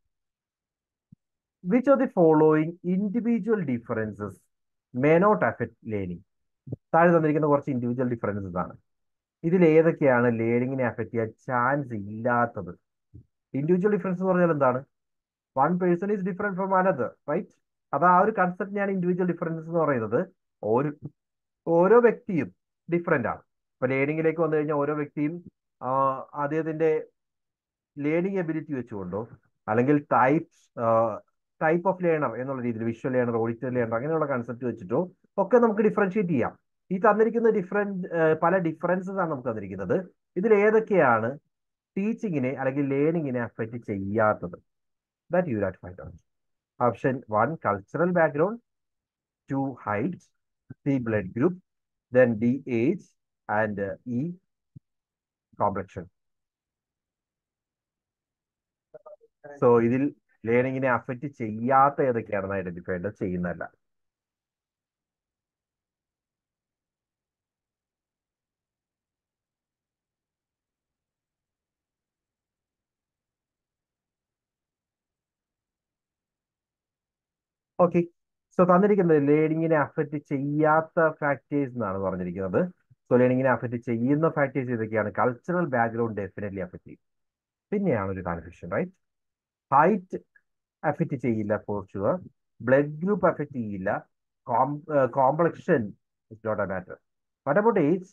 which of the following individual differences may not affect learning താഴെ തന്നിരിക്കുന്ന കുറച്ച് ഇൻഡിവിജ്വൽ ഡിഫറൻസസ് ആണ് ഇതിൽ ഏതൊക്കെയാണ് ലേണിങ്ങിനെ അഫക്ട് ചെയ്യാൻ ചാൻസ് ഇല്ലാത്തത് ഇൻഡിവിജ്വൽ ഡിഫറൻസ് എന്ന് പറഞ്ഞാൽ എന്താണ് one person is different from another right അത് ആ ഒരു കൺസെപ്റ്റിനെയാണ് ഇൻഡിവിജ്വൽ ഡിഫറൻസസ് എന്ന് പറയുന്നത് ഓരോ ഓരോ വ്യക്തിയും ഡിഫറെന്റ് ആണ് ഇപ്പൊ ലേണിങ്ങിലേക്ക് വന്നു കഴിഞ്ഞാൽ ഓരോ വ്യക്തിയും അദ്ദേഹത്തിന്റെ ലേണിംഗ് എബിലിറ്റി വെച്ചുകൊണ്ടോ അല്ലെങ്കിൽ ടൈപ്സ് ടൈപ്പ് ഓഫ് ലേണർ എന്നുള്ള രീതിയിൽ വിഷ്വൽ ലേണർ ഓഡിറ്റർ ലേണർ അങ്ങനെയുള്ള കൺസെപ്റ്റ് വെച്ചിട്ടോ ഒക്കെ നമുക്ക് ഡിഫറൻഷിയേറ്റ് ചെയ്യാം ഈ തന്നിരിക്കുന്ന ഡിഫറെന്റ് പല ഡിഫറൻസസ് ആണ് നമുക്ക് തന്നിരിക്കുന്നത് ഇതിൽ ഏതൊക്കെയാണ് ടീച്ചിങ്ങിനെ അല്ലെങ്കിൽ ലേണിങ്ങിനെ അഫക്റ്റ് ചെയ്യാത്തത് that you have find out option one cultural background two height C blood group then D age and E complexion so ഇതിൽ ലേണിങ്ങിനെ അഫക്റ്റ് ചെയ്യാത്ത ഏതൊക്കെയാണെന്ന് ഐഡന്റിഫൈ ചെയ്യുന്നതല്ല ഓക്കെ സോ തന്നിരിക്കുന്നത് ലേണിങ്ങിനെ അഫക്റ്റ് ചെയ്യാത്ത ഫാക്ടേഴ്സ് എന്നാണ് പറഞ്ഞിരിക്കുന്നത് സോ ലേണിങ്ങിനെ അഫക്റ്റ് ചെയ്യുന്ന ഫാക്ടേഴ്സ് ഏതൊക്കെയാണ് കൾച്ചറൽ ബാക്ക്ഗ്രൗണ്ട് ഡെഫിനറ്റ്ലി അഫക്റ്റ് ചെയ്യും പിന്നെയാണ് ഒരു കൺഫ്യൂഷൻ റൈറ്റ് ഹൈറ്റ് അഫക്റ്റ് ചെയ്യില്ല for sure blood group affect ചെയ്യില്ല complexion is not a matter but about age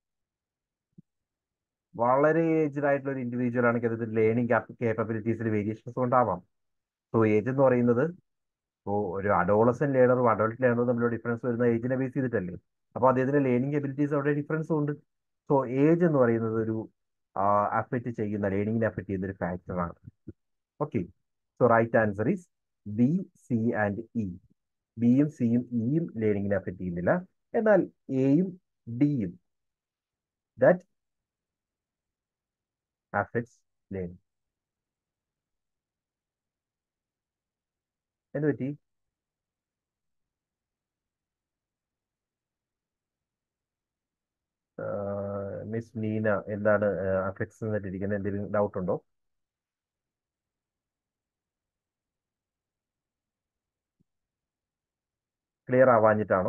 വളരെ ഏജ്ഡ് ആയിട്ടുള്ള ഒരു ഇൻഡിവിജ്വൽ ആണെങ്കിൽ അത് ലേണിംഗ് കേപ്പബിലിറ്റീസിൽ വേരിയേഷൻസ് ഉണ്ടാവാം സോ ഏജ് എന്ന് പറയുന്നത് ഇപ്പോൾ ഒരു അഡോളസൻ ലേണറും അഡൾട്ട് ലേണറും തമ്മിലുള്ള ഡിഫറൻസ് വരുന്ന ഏജിനെ ബേസ് ചെയ്തിട്ടല്ലേ അപ്പോൾ അദ്ദേഹത്തിന്റെ ലേണിംഗ് എബിലിറ്റീസ് അവിടെ ഡിഫറൻസും ഉണ്ട് സോ ഏജ് എന്ന് പറയുന്നത് ഒരു അഫക്റ്റ് ചെയ്യുന്ന ലേണിംഗിനെ അഫക്റ്റ് ചെയ്യുന്ന ഒരു ഫാക്ടറാണ് okay so right answer is B C and E ബിയും സിയും ഇയും ലേണിംഗിനെ അഫക്റ്റ് ചെയ്യുന്നില്ല എന്നാൽ എയും ഡിയും ദാറ്റ് അഫക്ട്സ് ലേണിംഗ് എന്ത് പറ്റി മിസ് നീന എന്താണ് അഫക്ട്സ് എന്നിട്ടിരിക്കുന്നത് എന്തെങ്കിലും ഡൗട്ട് ഉണ്ടോ ക്ലിയർ ആവാഞ്ഞിട്ടാണോ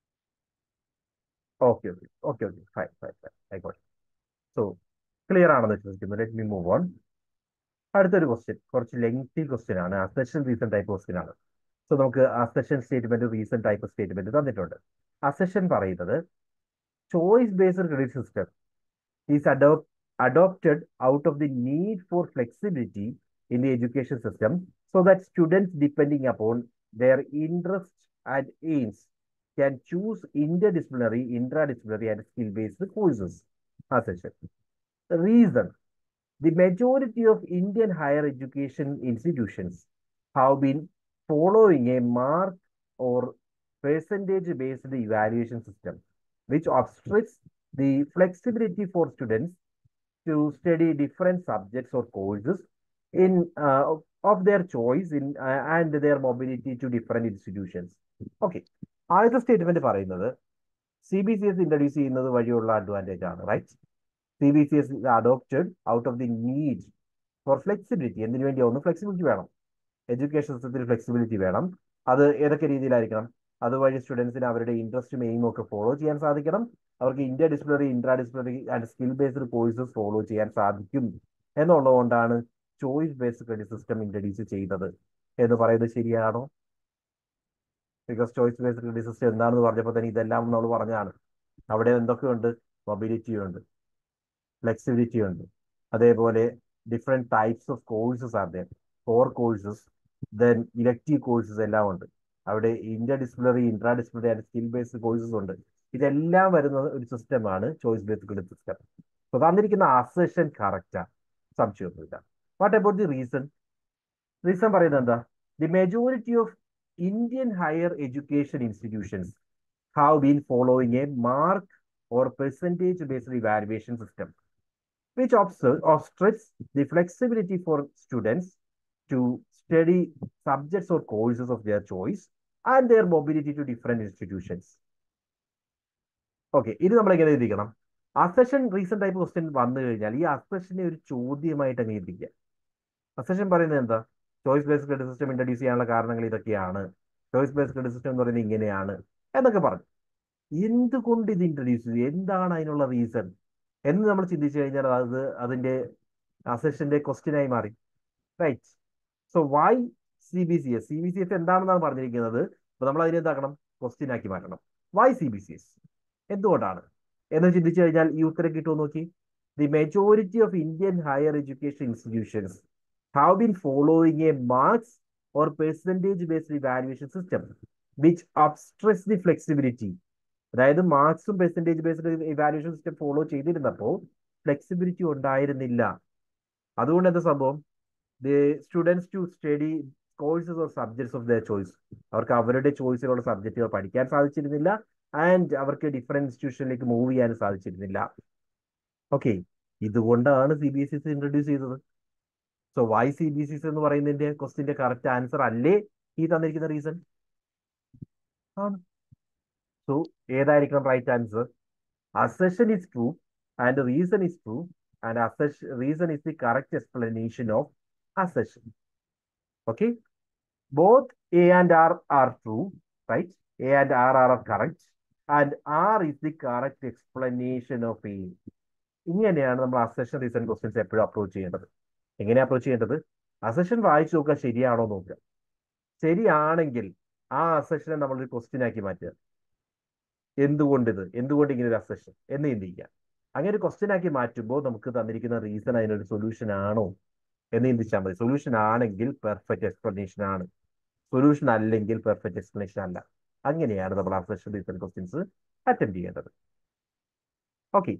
okay okay okay okay fine fine fine ആയിക്കോട്ടെ സോ ക്ലിയർ ആണെന്ന് വിശ്വസിക്കുന്നു ലെറ്റ് മി മൂവ് ഓൺ അടുത്തൊരു ക്വസ്റ്റ്യൻ കുറച്ച് ലെങ്തി ക്വസ്റ്റ്യൻ ആണ് അസെഷൻ റീസൺ ടൈപ്പ് ക്വസ്റ്റ്യൻ ആണ് സോ നമുക്ക് assertion statement reason type statement തന്നിട്ടുണ്ട് അസെഷൻ പറയുന്നത് choice based credit system is adopt adopted out of the need for flexibility in the education system so that students depending upon their interests and aims can choose interdisciplinary, intradisciplinary and skill-based courses. Assertion. Reason. The majority of Indian higher education institutions have been following a mark or percentage-based evaluation system, which obstructs the flexibility for students to study different subjects or courses in uh, of their choice in uh, and their mobility to different institutions. Okay. ആദ്യത്തെ statement പറയുന്നത് C B C S introduce ചെയ്യുന്നത് വഴിയുള്ള advantage ആണ് right C B C S adopted out of the need for flexibility എന്തിനു വേണ്ടി ഒന്ന് flexibility വേണം education സിസ്റ്റത്തിൽ ഫ്ലെക്സിബിലിറ്റി വേണം അത് ഏതൊക്കെ രീതിയിലായിരിക്കണം അതുവഴി സ്റ്റുഡൻസിന് അവരുടെ ഇൻട്രസ്റ്റും എയിമും ഒക്കെ ഫോളോ ചെയ്യാൻ സാധിക്കണം അവർക്ക് inter disciplinary intra disciplinary and skill based courses follow ചെയ്യാൻ സാധിക്കും എന്നുള്ളതുകൊണ്ടാണ് choice based credit system introduce ചെയ്തത് എന്ന് പറയുന്നത് ശരിയാണോ because choice based credit system എന്താണെന്ന് പറഞ്ഞപ്പോൾ തന്നെ ഇതെല്ലാം നമ്മൾ പറഞ്ഞാണ് അവിടെ എന്തൊക്കെയുണ്ട് മൊബിലിറ്റി ഉണ്ട് ഫ്ലെക്സിബിലിറ്റി ഉണ്ട് അതേപോലെ different types of courses are there for courses then elective courses എല്ലാം ഉണ്ട് അവിടെ inter disciplinary intra disciplinary and skill based courses ഉണ്ട് ഇതെല്ലാം വരുന്ന ഒരു സിസ്റ്റമാണ് choice based credit system so തന്നിരിക്കുന്ന അസെഷൻ കറക്റ്റാ സംശയമൊന്നുമില്ല what about the reason reason പറയുന്നത് എന്താ the majority of Indian higher education institutions have been following a mark or percentage based evaluation system which obstructs the flexibility for students to study subjects or courses of their choice and their mobility to different institutions. Okay ഇത് നമ്മൾ എങ്ങനെ എഴുതിക്കണം assertion reason type question വന്നു കഴിഞ്ഞാൽ ഈ അസെഷനെ ഒരു ചോദ്യമായിട്ട് അങ്ങ് എഴുതിക്കുക assertion പറയുന്നത് എന്താ choice based credit system introduce ചെയ്യാനുള്ള കാരണങ്ങൾ ഇതൊക്കെയാണ് ചോയ്സ് ബേസ്ഡ് ക്രെഡിറ്റ് സിസ്റ്റം എന്ന് പറയുന്നത് ഇങ്ങനെയാണ് എന്നൊക്കെ പറഞ്ഞു എന്തുകൊണ്ട് ഇത് ഇൻട്രൊഡ്യൂസ് ചെയ്തു എന്താണ് അതിനുള്ള റീസൺ എന്ന് നമ്മൾ ചിന്തിച്ചു കഴിഞ്ഞാൽ അത് അതിന്റെ അസെഷന്റെ ക്വസ്റ്റ്യനായി മാറി right so why C B C S C B C S എന്താണെന്നാണ് പറഞ്ഞിരിക്കുന്നത് അപ്പൊ നമ്മൾ അതിനെ എന്താക്കണം ക്വസ്റ്റ്യൻ ആക്കി മാറ്റണം why C B C S എന്തുകൊണ്ടാണ് എന്ന് ചിന്തിച്ചു കഴിഞ്ഞാൽ ഈ ഉത്തരം കിട്ടുമോ നോക്കി the majority of Indian higher education institutions have been following a marks or percentage based evaluation system which obstructs the flexibility അതായത് മാർക്സും percentage based evaluation system follow ചെയ്തിരുന്നപ്പോൾ ഫ്ലെക്സിബിലിറ്റി ഉണ്ടായിരുന്നില്ല അതുകൊണ്ട് എന്താ സംഭവം the students to study courses or subjects of their choice അവർക്ക് അവരുടെ ചോയ്സിലുള്ള സബ്ജക്റ്റുകൾ പഠിക്കാൻ സാധിച്ചിരുന്നില്ല ആൻഡ് അവർക്ക് ഡിഫറെന്റ് ഇൻസ്റ്റിറ്റ്യൂഷനിലേക്ക് മൂവ് ചെയ്യാൻ സാധിച്ചിരുന്നില്ല ഓക്കെ ഇതുകൊണ്ടാണ് C B S is introduce ചെയ്തത് so why C B S എന്ന് പറയുന്നതിന്റെ ക്വസ്റ്റിന്റെ കറക്റ്റ് ആൻസർ അല്ലേ ഈ തന്നിരിക്കുന്ന റീസൺ ആണ് സോ ഏതായിരിക്കണം right answer assertion is true and reason is true and assertion reason is the correct explanation of assertion okay both A and R R true right A and R R R correct and R is the correct explanation of A ഇങ്ങനെയാണ് നമ്മൾ assertion reason questions എപ്പോഴും approach ചെയ്യേണ്ടത് എങ്ങനെ approach ചെയ്യേണ്ടത് assertion വായിച്ചു നോക്കുക ശരിയാണോ നോക്കുക ശരിയാണെങ്കിൽ ആ അസെഷനെ നമ്മൾ ഒരു ക്വസ്റ്റ്യൻ ആക്കി മാറ്റുക എന്തുകൊണ്ട് ഇത് എന്തുകൊണ്ട് ഇങ്ങനെ ഒരു അസെഷൻ എന്ന് ചിന്തിക്കുക അങ്ങനെ ഒരു ക്വസ്റ്റ്യൻ ആക്കി മാറ്റുമ്പോൾ നമുക്ക് തന്നിരിക്കുന്ന റീസൺ അതിനൊരു സൊല്യൂഷൻ ആണോ എന്ന് ചിന്തിച്ചാൽ മതി സൊല്യൂഷൻ ആണെങ്കിൽ പെർഫെക്റ്റ് എക്സ്പ്ലനേഷൻ ആണ് സൊല്യൂഷൻ അല്ലെങ്കിൽ പെർഫെക്റ്റ് എക്സ്പ്ലനേഷൻ അല്ല അങ്ങനെയാണ് നമ്മൾ അസെഷൻ റീസൺ ക്വസ്റ്റ്യൻസ് അറ്റൻഡ് ചെയ്യേണ്ടത് ഓക്കെ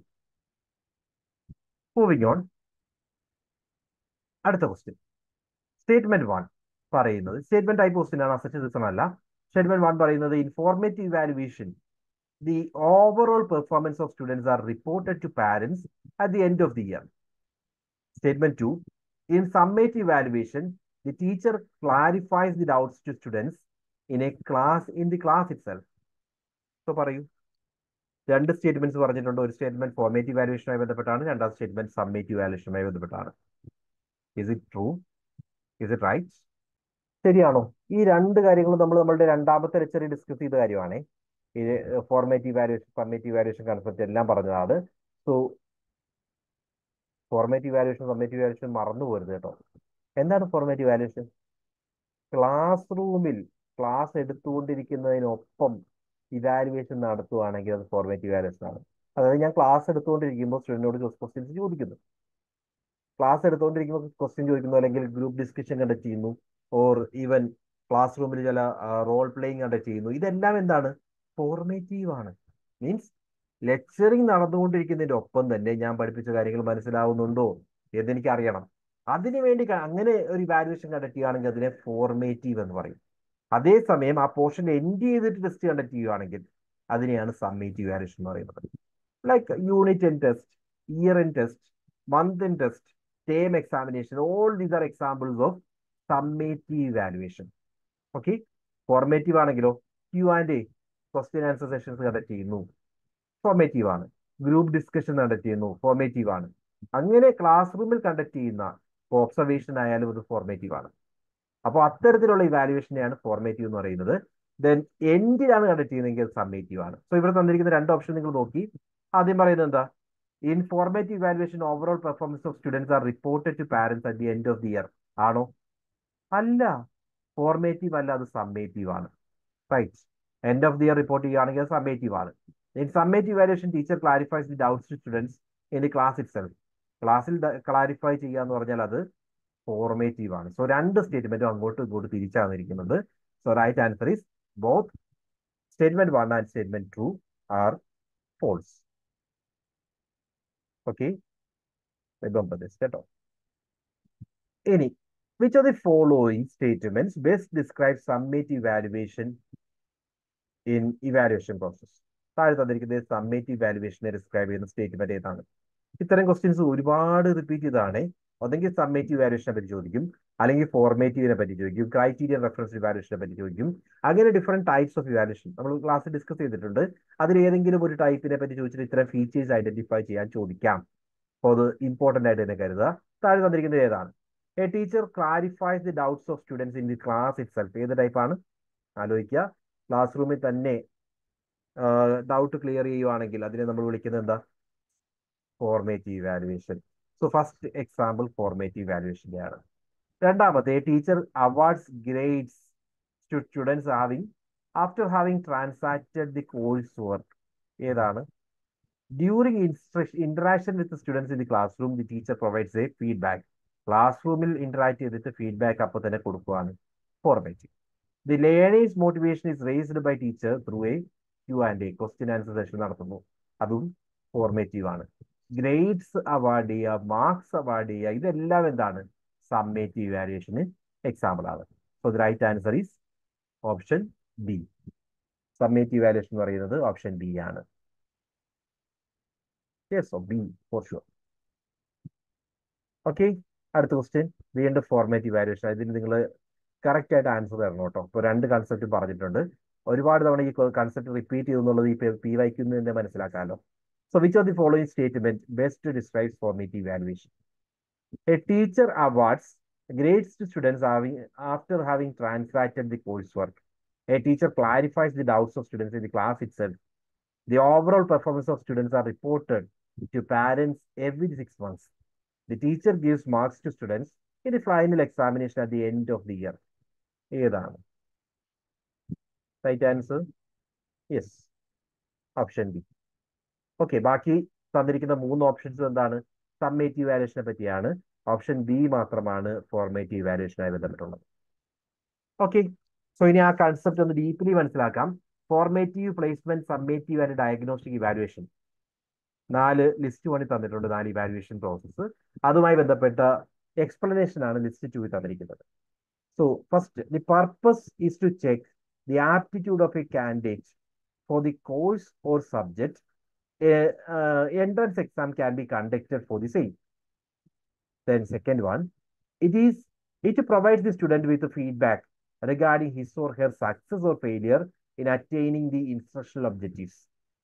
മൂവിങ് ഓൺ അടുത്ത ക്വസ്റ്റ്യൻ സ്റ്റേറ്റ്മെന്റ് വൺ പറയുന്നത് സ്റ്റേറ്റ്മെന്റ് ടൈപ്പ് ക്വസ്റ്റ്യൻ ആണ് അസെഷൻ റീസൺ അല്ല സ്റ്റേറ്റ്മെന്റ് വൺ പറയുന്നത് informative valuation the overall performance of students are reported to parents at the end of the year. Statement 2. In summative evaluation, the teacher clarifies the doubts to students in a class in the class itself. So, പറയൂ രണ്ട് statements പറഞ്ഞിട്ടുണ്ട് ഒരു statement formative വാല്യുവേഷനുമായി ബന്ധപ്പെട്ടാണ് രണ്ടാം statement summative വാല്യുവേഷനുമായി ബന്ധപ്പെട്ടാണ് is it true is it right ശരിയാണോ ഈ രണ്ട് കാര്യങ്ങളും നമ്മൾ നമ്മളുടെ രണ്ടാമത്തെ ലെക്ചറിൽ ഡിസ്കസ് ചെയ്ത കാര്യമാണ് ഈ formative valuation summative valuation concept എല്ലാം പറഞ്ഞതാണ് so formative valuation summative valuation മറന്നു പോരുത് കേട്ടോ എന്താണ് ഫോർമേറ്റീവ് വാല്യുവേഷൻ ക്ലാസ് റൂമിൽ ക്ലാസ് എടുത്തുകൊണ്ടിരിക്കുന്നതിനൊപ്പം ഇവാലുവേഷൻ നടത്തുവാണെങ്കിൽ അത് ഫോർമേറ്റീവ് വാല്യുവേഷൻ ആണ് അതായത് ഞാൻ ക്ലാസ് എടുത്തുകൊണ്ടിരിക്കുമ്പോൾ സ്റ്റുഡൻറ്റിനോട് ക്വസ്റ്റ്യൻസ് ചോദിക്കുന്നു ക്ലാസ് എടുത്തുകൊണ്ടിരിക്കുമ്പോൾ ക്വസ്റ്റ്യൻ ചോദിക്കുന്നു അല്ലെങ്കിൽ ഗ്രൂപ്പ് ഡിസ്കഷൻ കണ്ടക്ട് ചെയ്യുന്നു ഓർ ഈവൻ ക്ലാസ് റൂമിൽ ചില റോൾ പ്ലേയിങ് കണ്ടക്ട് ചെയ്യുന്നു ഇതെല്ലാം എന്താണ് ഫോർമേറ്റീവ് ആണ് മീൻസ് ലെക്ചറിങ് നടന്നുകൊണ്ടിരിക്കുന്നതിന്റെ ഒപ്പം തന്നെ ഞാൻ പഠിപ്പിച്ച കാര്യങ്ങൾ മനസ്സിലാവുന്നുണ്ടോ എന്നെനിക്ക് അറിയണം അതിനു വേണ്ടി അങ്ങനെ ഒരു ഇവാലുവേഷൻ കണ്ടക്ട് ചെയ്യുകയാണെങ്കിൽ അതിനെ ഫോർമേറ്റീവ് എന്ന് പറയും അതേസമയം ആ പോർഷൻ എൻഡ് ചെയ്തിട്ട് ടെസ്റ്റ് കണ്ടക്ട് ചെയ്യുകയാണെങ്കിൽ അതിനെയാണ് സമ്മേറ്റീവ് ഇവാലുവേഷൻ എന്ന് പറയുന്നത് like unit in test year in test month in test term examination all these are examples of summative evaluation okay formative ആണെങ്കിലോ Q and A question answer sessions conduct ചെയ്യുന്നു formative ആണ് group discussion conduct ചെയ്യുന്നു formative ആണ് അങ്ങനെ class റൂമിൽ conduct ചെയ്യുന്ന observation ആയാലും അത് ഫോർമേറ്റീവ് ആണ് അപ്പോൾ അത്തരത്തിലുള്ള ഇവാലുവേഷനെയാണ് ഫോർമേറ്റീവ് എന്ന് പറയുന്നത് ദെൻ എൻഡിലാണ് കണ്ടക്ട് ചെയ്യുന്നതെങ്കിൽ അത് സമ്മേറ്റീവ് ആണ് സോ ഇവിടെ തന്നിരിക്കുന്ന രണ്ട് ഓപ്ഷൻ നിങ്ങൾ നോക്കി ആദ്യം പറയുന്നത് എന്താ in formative evaluation overall performance of students are reported to parents at the end of the year ആണോ അല്ല ഫോർമേറ്റീവ് അല്ല അത് സമ്മേറ്റീവ് ആണ് right end of the year report ചെയ്യുകയാണെങ്കിൽ അത് സമ്മേറ്റീവ് ആണ് in summative evaluation teacher clarifies the doubts to students in the class itself ക്ലാസ്സിൽ clarify ചെയ്യുക എന്ന് പറഞ്ഞാൽ അത് ഫോർമേറ്റീവ് ആണ് സോ രണ്ട് സ്റ്റേറ്റ്മെന്റും അങ്ങോട്ടും ഇങ്ങോട്ടും തിരിച്ചാണ് ഇരിക്കുന്നത് so right answer is both statement one and statement two are false okay കേട്ടോ ഇനി which of the following statements best describe summative valuation in evaluation process താഴെ തന്നിരിക്കുന്നത് സമ്മേറ്റീവ് വാലുവേഷനെ ഡിസ്ക്രൈബ് ചെയ്യുന്ന സ്റ്റേറ്റ്മെന്റ് ഏതാണ് ഇത്തരം ക്വസ്റ്റ്യൻസ് ഒരുപാട് റിപ്പീറ്റ് ചെയ്തതാണ് ഒന്നെങ്കിൽ സമ്മേറ്റീവ് വാലുവേഷനെ പറ്റി ചോദിക്കും അല്ലെങ്കിൽ ഫോർമേറ്റീവിനെ പറ്റി ചോദിക്കും ക്രൈറ്റീരിയൻ റെഫറൻസ് ഇവാലുവേഷനെ പറ്റി ചോദിക്കും അങ്ങനെ ഡിഫറെന്റ് ടൈപ്സ് ഓഫ് ഇവാലുവേഷൻ നമ്മൾ ക്ലാസ്സിൽ ഡിസ്കസ് ചെയ്തിട്ടുണ്ട് അതിൽ ഏതെങ്കിലും ഒരു ടൈപ്പിനെ പറ്റി ചോദിച്ചിട്ട് ഇത്തരം ഫീച്ചേഴ്സ് ഐഡന്റിഫൈ ചെയ്യാൻ ചോദിക്കാം അപ്പോൾ അത് ഇമ്പോർട്ടന്റ് ആയിട്ട് തന്നെ കരുതുക താഴെ തന്നിരിക്കുന്നത് ഏതാണ് a teacher clarifies the doubts of students in the class itself ഏത് ടൈപ്പാണ് ആലോചിക്കുക ക്ലാസ് റൂമിൽ തന്നെ ഡൗട്ട് ക്ലിയർ ചെയ്യുവാണെങ്കിൽ അതിനെ നമ്മൾ വിളിക്കുന്നത് എന്താ formative valuation so first example formative വാലുവേഷൻ്റെ ആണ് രണ്ടാമത്തെ teacher awards grades to students having after having transacted the course work ഏതാണ് during interaction with students in the class room the teacher provides a feedback class റൂമിൽ interact ചെയ്തിട്ട് feedback അപ്പോൾ തന്നെ കൊടുക്കുകയാണ് formative the learners motivation is raised by teacher through a Q and A question answer session നടത്തുന്നു അതും formative ആണ് grades award ചെയ്യുക marks award ചെയ്യുക ഇതെല്ലാം എന്താണ് സമ്മേറ്റീവ് വാലുവേഷന് എക്സാമ്പിൾ ആണ് so the right answer is option B summative valuation എന്ന് പറയുന്നത് ഓപ്ഷൻ ബി ആണ് yes B for sure okay അടുത്ത ക്വസ്റ്റ്യൻ വീണ്ടും ഫോർമേറ്റീവ് വാലുവേഷൻ ഇതിന് നിങ്ങൾ കറക്റ്റ് ആയിട്ട് ആൻസർ തരണം കേട്ടോ ഇപ്പോൾ രണ്ട് കൺസെപ്റ്റ് പറഞ്ഞിട്ടുണ്ട് ഒരുപാട് തവണ ഈ കൺസെപ്റ്റ് റിപ്പീറ്റ് ചെയ്തെന്നുള്ളത് ഈ പി വൈക്കുന്നു തന്നെ മനസ്സിലാക്കാമല്ലോ so which of the following statement best describes formative valuation a teacher awards grades to students having after having transacted the coursework. A teacher clarifies the doubts of students in the class itself. The overall performance of students are reported to parents every six months. The teacher gives marks to students in the final examination at the end of the year. ഏതാണ് right answer yes option B okay ബാക്കി തന്നിരിക്കുന്ന മൂന്ന് options എന്താണ് summative വാലുവേഷനെ പറ്റിയാണ് option B മാത്രമാണ് formative വാലുവേഷനായി ബന്ധപ്പെട്ടുള്ളത് ഓക്കെ സോ ഇനി ആ കൺസെപ്റ്റ് ഒന്ന് ഡീപ്ലി മനസ്സിലാക്കാം formative placement summative and diagnostic evaluation നാല് ലിസ്റ്റ് പണി തന്നിട്ടുണ്ട് നാല് ഇവാലുവേഷൻ പ്രോസസ്സ് അതുമായി ബന്ധപ്പെട്ട എക്സ്പ്ലനേഷൻ ആണ് ലിസ്റ്റ് ടു തന്നിരിക്കുന്നത് so first the purpose is to check the aptitude of a candidate for the course or subject entrance exam can be conducted for the same Then second one, it is it provides the student with feedback regarding his or her success or failure in attaining the instructional objectives.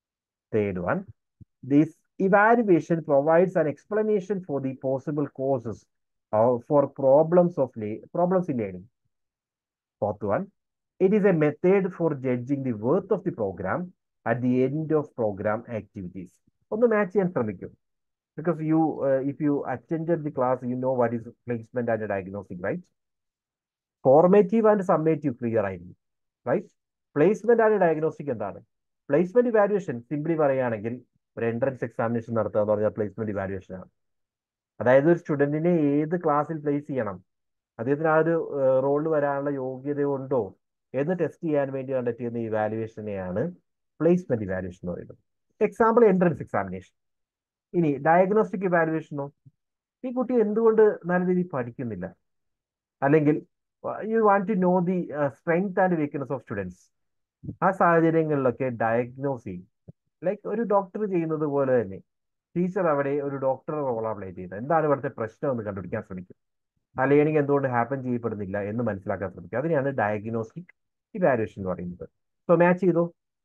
Third one, this evaluation provides an explanation for the possible causes uh, for problems of problems in learning. Fourth one, it is a method for judging the worth of the program at the end of program activities. ഒന്ന് match ചെയ്യാൻ ശ്രമിക്കും because you uh, if you attended the class you know what is placement and diagnostic right formative and summative clear ആയിരുന്നു right placement and diagnostic എന്താണ് placement evaluation simply പറയുകയാണെങ്കിൽ ഒരു entrance examination നടത്തുക എന്ന് പറഞ്ഞാൽ പ്ലേസ്മെന്റ് ഇവാലുവേഷൻ ആണ് അതായത് ഒരു സ്റ്റുഡന്റിനെ ഏത് ക്ലാസ്സിൽ പ്ലേസ് ചെയ്യണം അദ്ദേഹത്തിന് ആ ഒരു റോളിൽ വരാനുള്ള യോഗ്യത ഉണ്ടോ എന്ന് ടെസ്റ്റ് ചെയ്യാൻ വേണ്ടി കണ്ടക്ട് ചെയ്യുന്ന ഇവാലുവേഷനെയാണ് പ്ലേസ്മെന്റ് ഇവാലുവേഷൻ എന്ന് പറയുന്നത് എക്സാമ്പിൾ എൻട്രൻസ് എക്സാമിനേഷൻ ഇനി ഡയഗ്നോസ്റ്റിക് ഇവാലുവേഷനോ ഈ കുട്ടി എന്തുകൊണ്ട് നല്ല രീതിയിൽ പഠിക്കുന്നില്ല അല്ലെങ്കിൽ you want to know the strength and weakness of students ആ സാഹചര്യങ്ങളിലൊക്കെ ഡയഗ്നോസ് ചെയ്യും ലൈക്ക് ഒരു ഡോക്ടർ ചെയ്യുന്നത് പോലെ തന്നെ ടീച്ചർ അവിടെ ഒരു ഡോക്ടർ റോൾ പ്ലേ ചെയ്യുന്നത് എന്താണ് ഇവിടുത്തെ പ്രശ്നം എന്ന് കണ്ടുപിടിക്കാൻ ശ്രമിക്കും ആ ലേണിംഗ് എന്തുകൊണ്ട് ഹാപ്പൻ ചെയ്യപ്പെടുന്നില്ല എന്ന് മനസ്സിലാക്കാൻ ശ്രമിക്കും അതിനെയാണ് ഡയഗ്നോസ്റ്റിക് ഇവാലുവേഷൻ എന്ന് പറയുന്നത് സോ മാച്ച് ചെയ്തോ